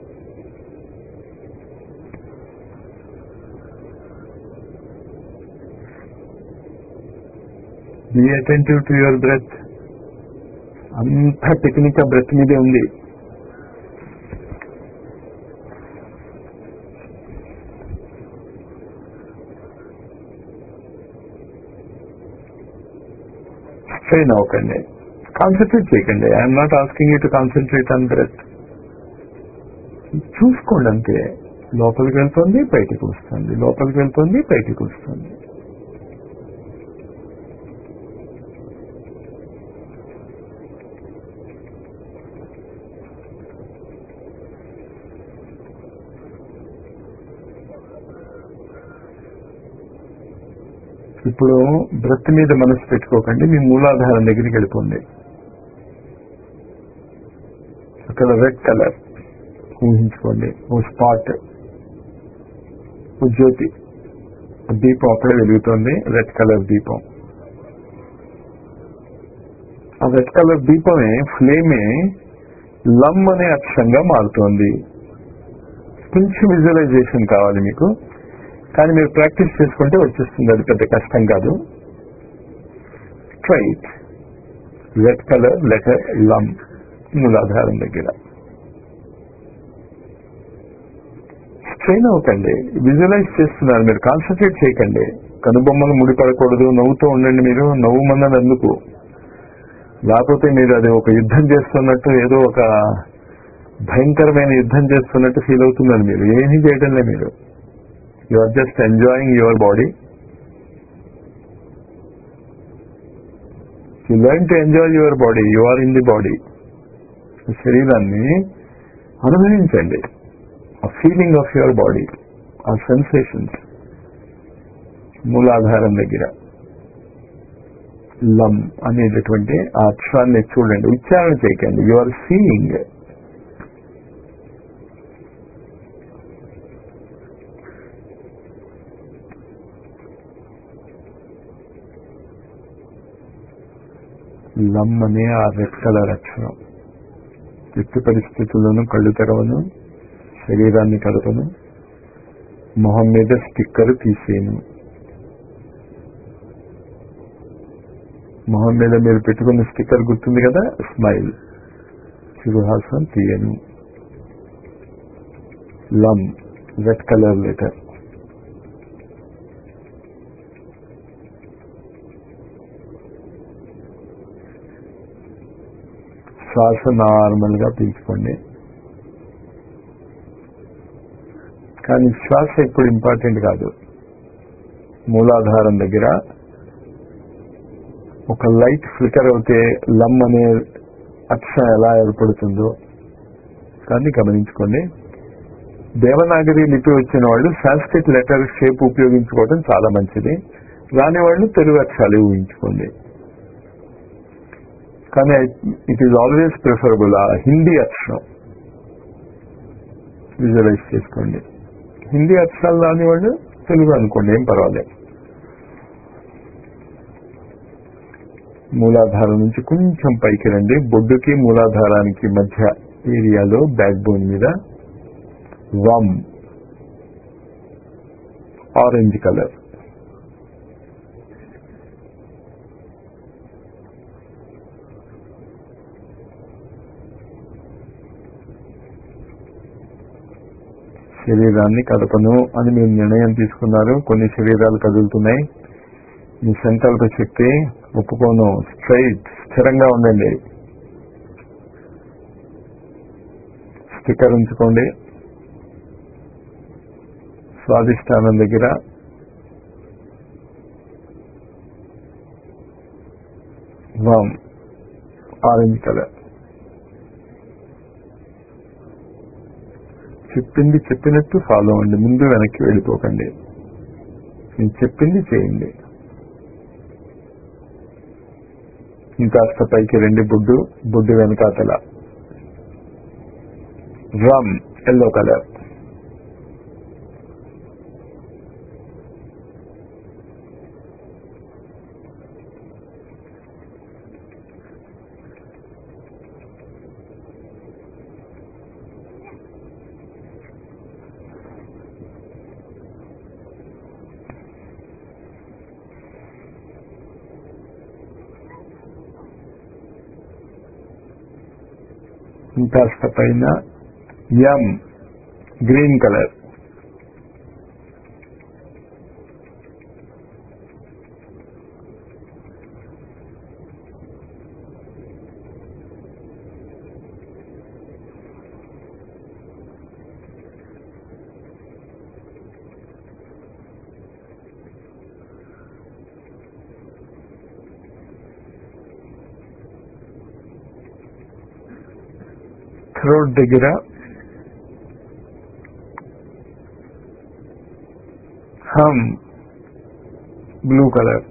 be attentive to your breath అంతా టెక్నిక్ ఆ బ్రెత్ మీదే ఉంది స్ట్రెయిన్ అవ్వకండి కాన్సన్ట్రేట్ చేయకండి I'm not asking you to concentrate on breath చూసుకోండి అంతే లోపలికి వెళ్తుంది బయటికి వస్తుంది లోపలికి వెళ్తుంది బయటికి వస్తుంది ఇప్పుడు బ్రత్ మీద మనసు పెట్టుకోకండి మీ మూలాధారం దగ్గరికి వెళ్ళిపోండి అక్కడ రెడ్ కలర్ ఊహించుకోండి ఓ స్పాట్ ఓ జ్యోతి దీపం అప్పుడే వెలుగుతుంది రెడ్ కలర్ దీపం ఆ రెడ్ కలర్ దీపమే ఫ్లేమే లమ్ అనే అక్షరంగా మారుతోంది కొంచెం విజువలైజేషన్ కావాలి మీకు కానీ మీరు ప్రాక్టీస్ చేసుకుంటే వచ్చేస్తుంది అది పెద్ద కష్టం కాదు స్ట్రైట్ రెడ్ కలర్ లెటర్ లమ్ మూలాధారం దగ్గర స్ట్రెయిన్ అవ్వకండి విజువలైజ్ చేస్తున్నారు మీరు కాన్సన్ట్రేట్ చేయకండి కనుబొమ్మలు ముడిపడకూడదు నవ్వుతూ ఉండండి మీరు నవ్వు మన్నది అందుకు లేకపోతే మీరు అది ఒక యుద్ధం చేస్తున్నట్టు ఏదో ఒక భయంకరమైన యుద్ధం చేస్తున్నట్టు ఫీల్ అవుతున్నారు మీరు ఏమీ చేయడంలే మీరు you are just enjoying your body you learn to enjoy your body you are in the body శరీరాన్ని అనుభవించండి ఆ ఫీలింగ్ ఆఫ్ యువర్ బాడీ ఆ సెన్సేషన్స్ మూలాధారం దగ్గర లమ్ అనేటటువంటి ఆ అక్షరాన్ని చూడండి ఉచ్చారణ చేయకండి యు ఆర్ సీయింగ్ లమ్ అనే ఆ రెడ్ కలర్ అక్షరం ఎట్టి పరిస్థితుల్లోనూ కళ్ళు తెరవను శరీరాన్ని కదపను మొహం మీద స్టిక్కర్ తీసేయను మొహం మీద మీరు పెట్టుకున్న స్టిక్కర్ గుర్తుంది కదా స్మైల్ చిరుహాసం తీయను లమ్ రెడ్ కలర్ లెటర్ శ్వాస నార్మల్ గా పీల్చుకోండి కానీ శ్వాస ఇప్పుడు ఇంపార్టెంట్ కాదు మూలాధారం దగ్గర ఒక లైట్ ఫ్లికర్ అవుతే లమ్ అనే అక్షరం ఎలా ఏర్పడుతుందో కానీ గమనించుకోండి దేవనాగరి లిపి వచ్చిన వాళ్ళు సాంస్క్రిట్ లెటర్ షేప్ ఉపయోగించుకోవడం చాలా మంచిది రాని వాళ్ళు తెలుగు అక్షరాలు ఊహించుకోండి కానీ ఇట్ ఈజ్ ఆల్వేస్ ప్రిఫరబుల్ ఆ హిందీ అక్షరం విజువలైజ్ చేసుకోండి హిందీ అక్షరాలు రాని వాళ్ళు తెలుగు అనుకోండి ఏం పర్వాలేదు మూలాధారం నుంచి కొంచెం పైకి రండి బొడ్డుకి మూలాధారానికి మధ్య ఏరియాలో బ్యాక్ బోన్ మీద వమ్ ఆరెంజ్ కలర్ శరీరాన్ని కదపను అని మీరు నిర్ణయం తీసుకున్నారు కొన్ని శరీరాలు కదులుతున్నాయి మీ సంకల్ప శక్తి ఒప్పుకోను స్ట్రైట్ స్థిరంగా ఉండండి స్టిక్కర్ ఉంచుకోండి స్వాదిష్టానం దగ్గర వామ్ ఆరెంజ్ కలర్ చెప్పింది చెప్పినట్టు ఫాలో అవ్వండి ముందు వెనక్కి వెళ్ళిపోకండి నేను చెప్పింది చేయండి ఇంకాస్త పైకి రెండు బుడ్డు బుడ్డు వెనకాతల రమ్ ఎల్లో కలర్ ఇంకాస్త పైన ఎం గ్రీన్ కలర్ థ్రోట్ దగ్గర హమ్ బ్లూ కలర్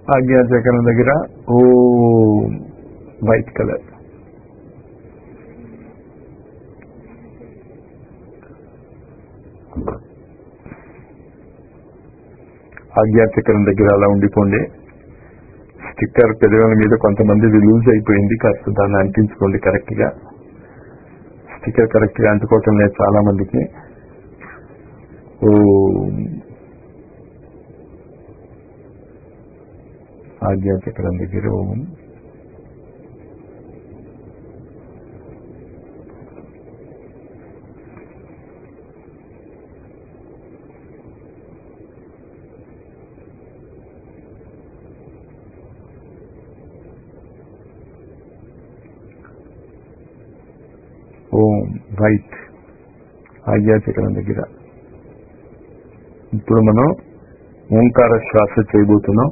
ఆజ్ఞాచక్రం దగ్గర ఓ వైట్ కలర్ ఆజ్ఞాచక్రం దగ్గర అలా ఉండిపోండి స్టిక్కర్ పెదవుల మీద కొంతమంది లూజ్ అయిపోయింది కాస్త దాన్ని అంటించుకోండి కరెక్ట్ గా స్టిక్కర్ కరెక్ట్ గా అంటుకోవటం లేదు చాలా మందికి ఓ ఆజ్ఞాచక్రం దగ్గర ఓం ఓం వైట్ ఆజ్ఞాచక్రం దగ్గర ఇప్పుడు మనం ఓంకార శ్వాస చేయబోతున్నాం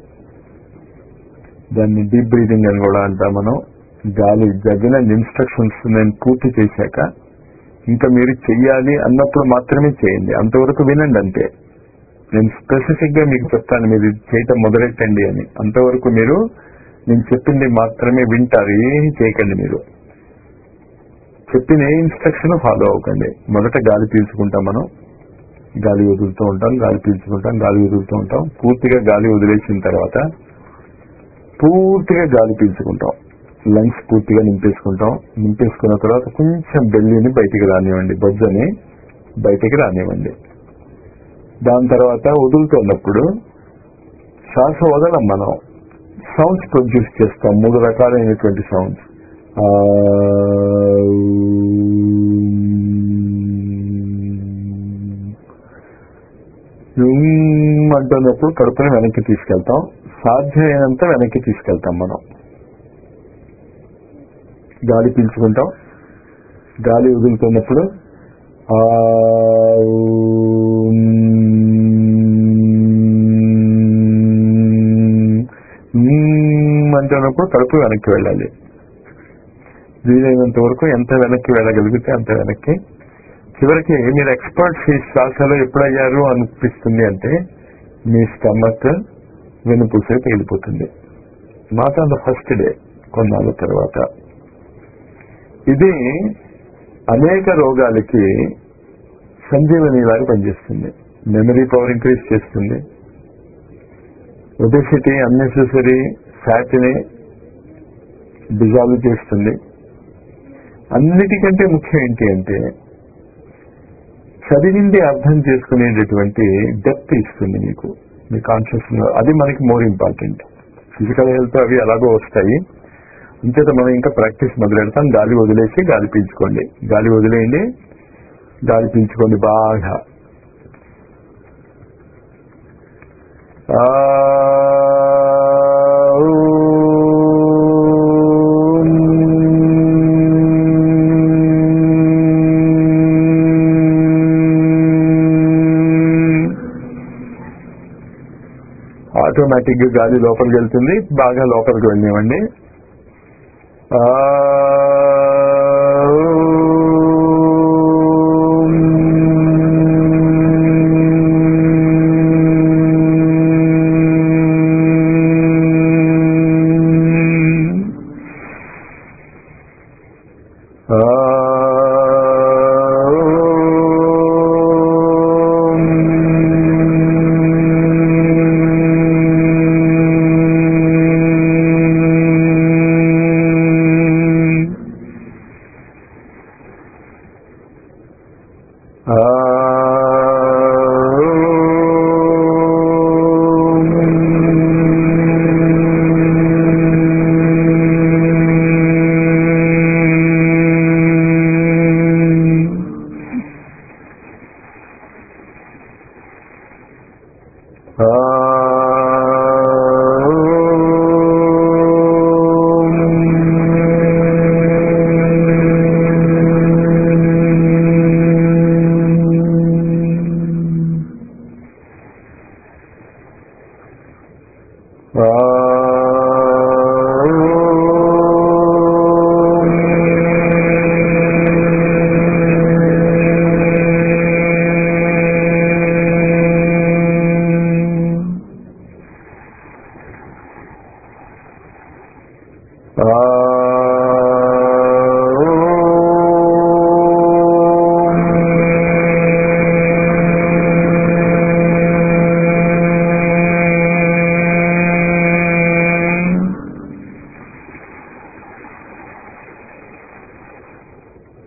దాన్ని డీప్ బ్రీదింగ్ అని కూడా అంటాం మనం గాలి జగిన ఇన్స్ట్రక్షన్స్ నేను పూర్తి చేశాక ఇంకా మీరు చెయ్యాలి అన్నప్పుడు మాత్రమే చేయండి అంతవరకు వినండి అంతే నేను స్పెసిఫిక్ గా మీకు చెప్తాను మీరు ఇది చేయటం మొదలెట్టండి అని అంతవరకు మీరు నేను చెప్పింది మాత్రమే వింటారు ఏం చేయకండి మీరు చెప్పిన ఏ ఇన్స్ట్రక్షన్ ఫాలో అవ్వకండి మొదట గాలి పీల్చుకుంటాం మనం గాలి వదులుతూ ఉంటాం గాలి పీల్చుకుంటాం గాలి వదులుతూ ఉంటాం పూర్తిగా గాలి వదిలేసిన తర్వాత పూర్తిగా గాలి పీల్చుకుంటాం లంగ్స్ పూర్తిగా నింపేసుకుంటాం నింపేసుకున్న తర్వాత కొంచెం బెల్లిని బయటికి రానివ్వండి బొజ్జని బయటికి రానివ్వండి దాని తర్వాత వదులుతున్నప్పుడు శ్వాస వదలం మనం సౌండ్స్ ప్రొడ్యూస్ చేస్తాం మూడు రకాలైనటువంటి సౌండ్స్ అంటున్నప్పుడు కడుపుని వెనక్కి తీసుకెళ్తాం సాధ్యమైనంత వెనక్కి తీసుకెళ్తాం మనం గాలి పీల్చుకుంటాం గాలి వదులుతున్నప్పుడు ఆ అంటున్నప్పుడు కడుపు వెనక్కి వెళ్ళాలి వీలైనంత వరకు ఎంత వెనక్కి వెళ్ళగలిగితే అంత వెనక్కి చివరికి మీరు ఎక్స్పర్ట్స్ ఈ శ్వాసలో ఎప్పుడయ్యారు అనిపిస్తుంది అంటే మీ స్టమక్ వెనుపూసే తేలిపోతుంది మాట ద ఫస్ట్ డే కొన్నాళ్ళ తర్వాత ఇది అనేక రోగాలకి సంజీవని లాగా పనిచేస్తుంది మెమరీ పవర్ ఇంక్రీజ్ చేస్తుంది ఒబెసిటీ అన్నెసెసరీ ఫ్యాట్ని డిజాల్వ్ చేస్తుంది అన్నిటికంటే ముఖ్యం ఏంటి అంటే చదివింది అర్థం చేసుకునేటటువంటి డెప్త్ ఇస్తుంది మీకు మీ కాన్షియస్ అది మనకి మోర్ ఇంపార్టెంట్ ఫిజికల్ హెల్త్ అవి ఎలాగో వస్తాయి ఇంచేత మనం ఇంకా ప్రాక్టీస్ మొదలెడతాం గాలి వదిలేసి గాలి పీల్చుకోండి గాలి వదిలేయండి గాలి పీల్చుకోండి బాగా ఆటోమేటిక్ గా గాలి లోపలికి వెళ్తుంది బాగా లోపలికి వెళ్ళివ్వండి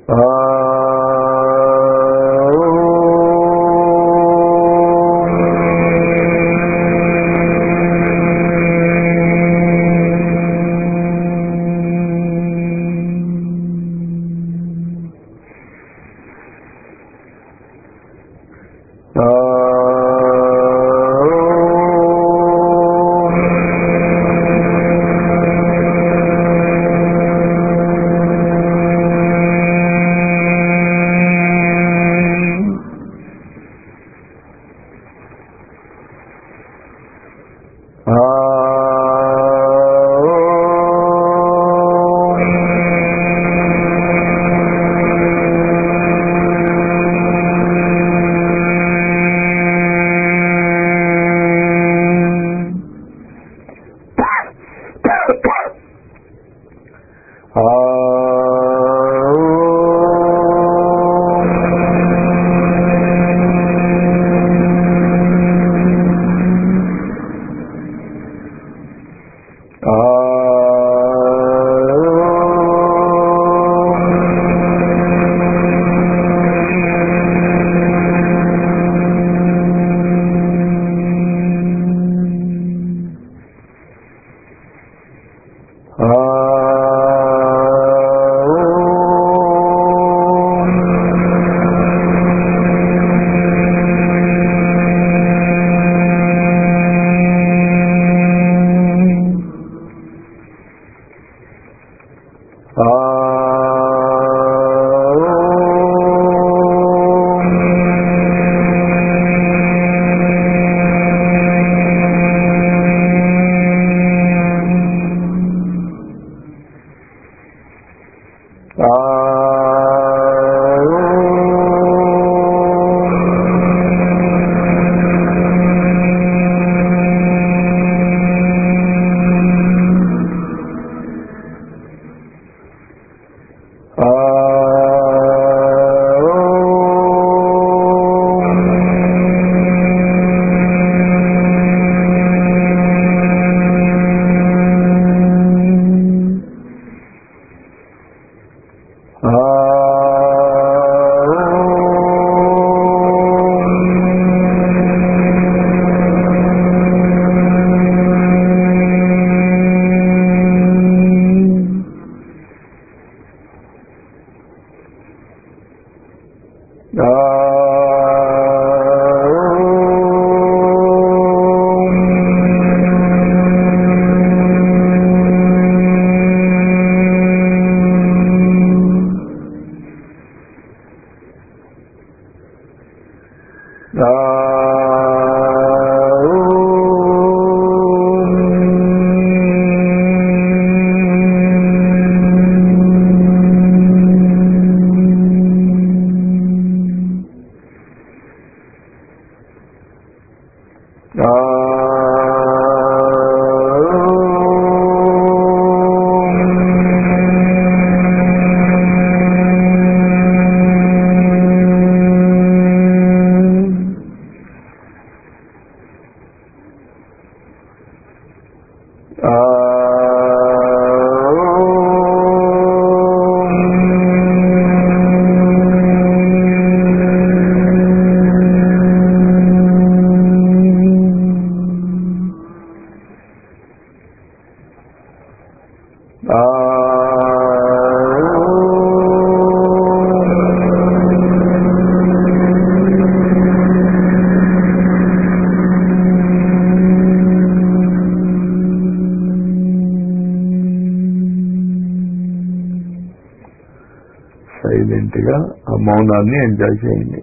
సైలెంట్ గా ఆ మౌనాన్ని ఎంజాయ్ చేయండి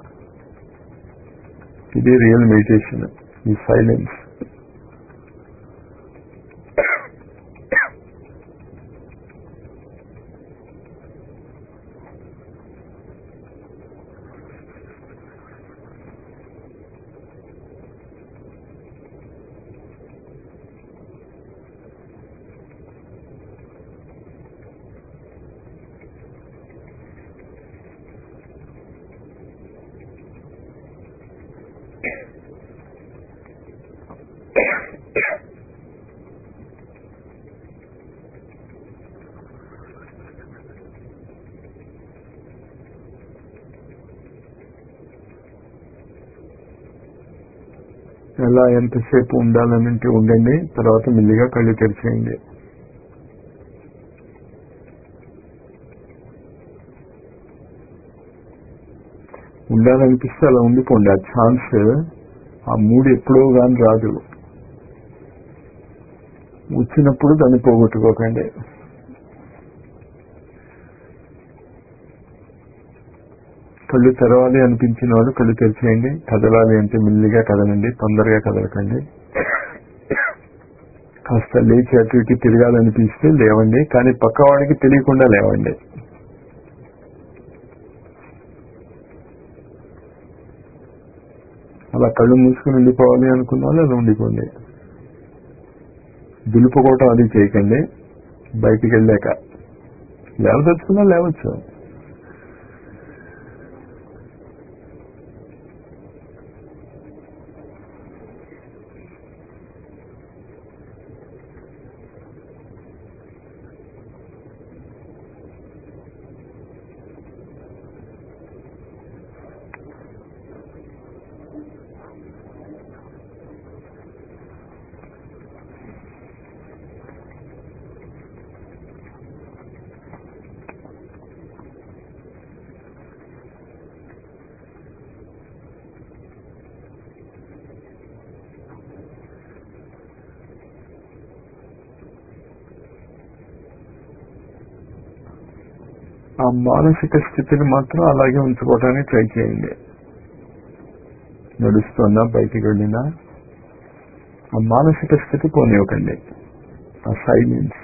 ఇది రియల్ మెడిటేషన్ ఈ సైలెన్స్ ఎలా ఎంతసేపు ఉండాలనంటే ఉండండి తర్వాత మెల్లిగా కళ్ళు తెరిచేయండి ఉండాలనిపిస్తే అలా ఉండిపోండి ఆ ఛాన్స్ ఆ మూడు ఎప్పుడో కానీ రాదు వచ్చినప్పుడు దాన్ని పోగొట్టుకోకండి కళ్ళు తెరవాలి అనిపించిన వాళ్ళు కళ్ళు తెరిచేయండి కదలాలి అంటే మెల్లిగా కదలండి తొందరగా కదలకండి కాస్త లేచి అటు ఇటు తిరగాలనిపిస్తే లేవండి కానీ పక్కవాడికి తెలియకుండా లేవండి అలా కళ్ళు మూసుకుని ఉండిపోవాలి అనుకున్న వాళ్ళు అలా ఉండిపోండి దులుపుకోవటం అది చేయకండి బయటికి వెళ్ళాక లేవదలుచుకున్నా లేవచ్చు ఆ మానసిక స్థితిని మాత్రం అలాగే ఉంచుకోవడానికి ట్రై చేయండి నడుస్తున్నా బయటికి వెళ్ళినా ఆ మానసిక స్థితి పోనివ్వకండి ఆ సైలెన్స్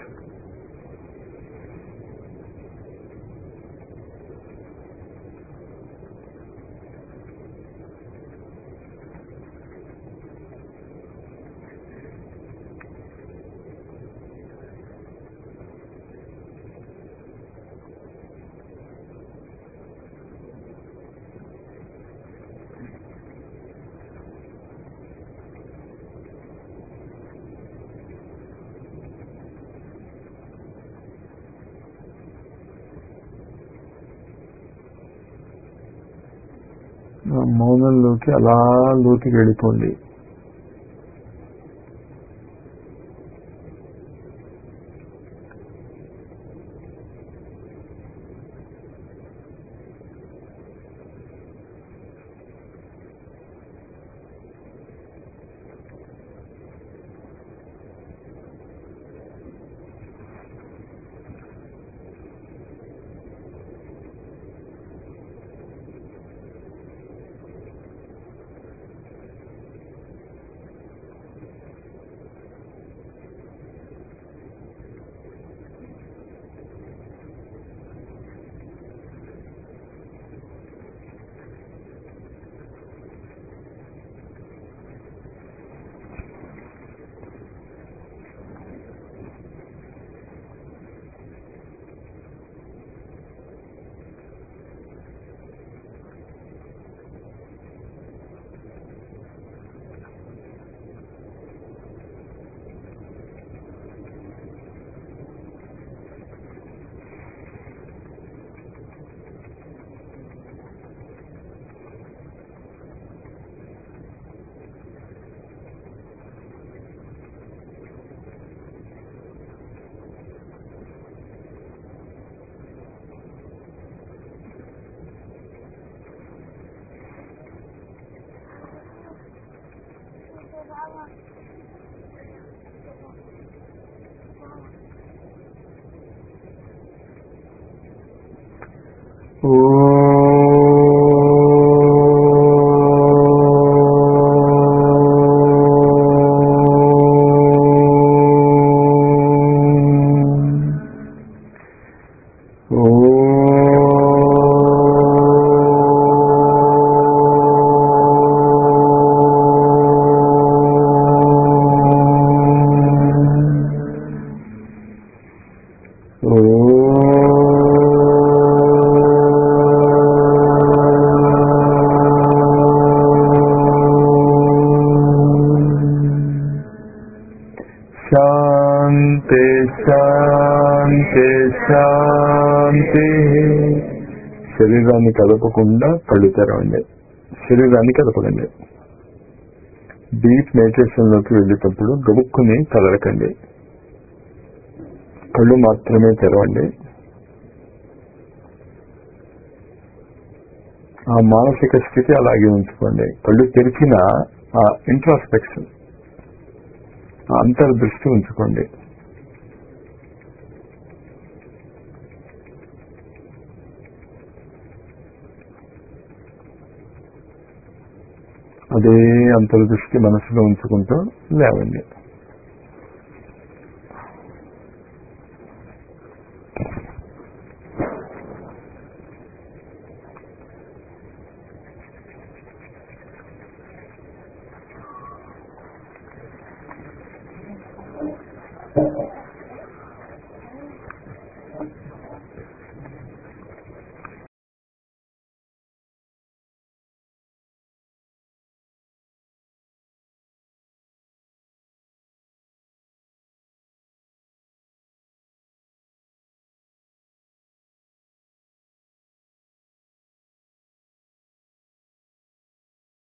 ఆ మౌనంలోకి అలా లోతుకి వెళ్ళిపోండి శాంతి శాంతి శాంతి శరీరాన్ని కదపకుండా కళ్ళు తెరవండి శరీరాన్ని కదపకండి డీప్ మెడిటేషన్ లోకి వెళ్ళేటప్పుడు గబుక్కుని కదలకండి కళ్ళు మాత్రమే తెరవండి ఆ మానసిక స్థితి అలాగే ఉంచుకోండి కళ్ళు తెరిచిన ఆ ఇంట్రాస్పెక్షన్ ఆ అంతర్దృష్టి ఉంచుకోండి అదే అంతర్దృష్టి మనసులో ఉంచుకుంటూ లేవండి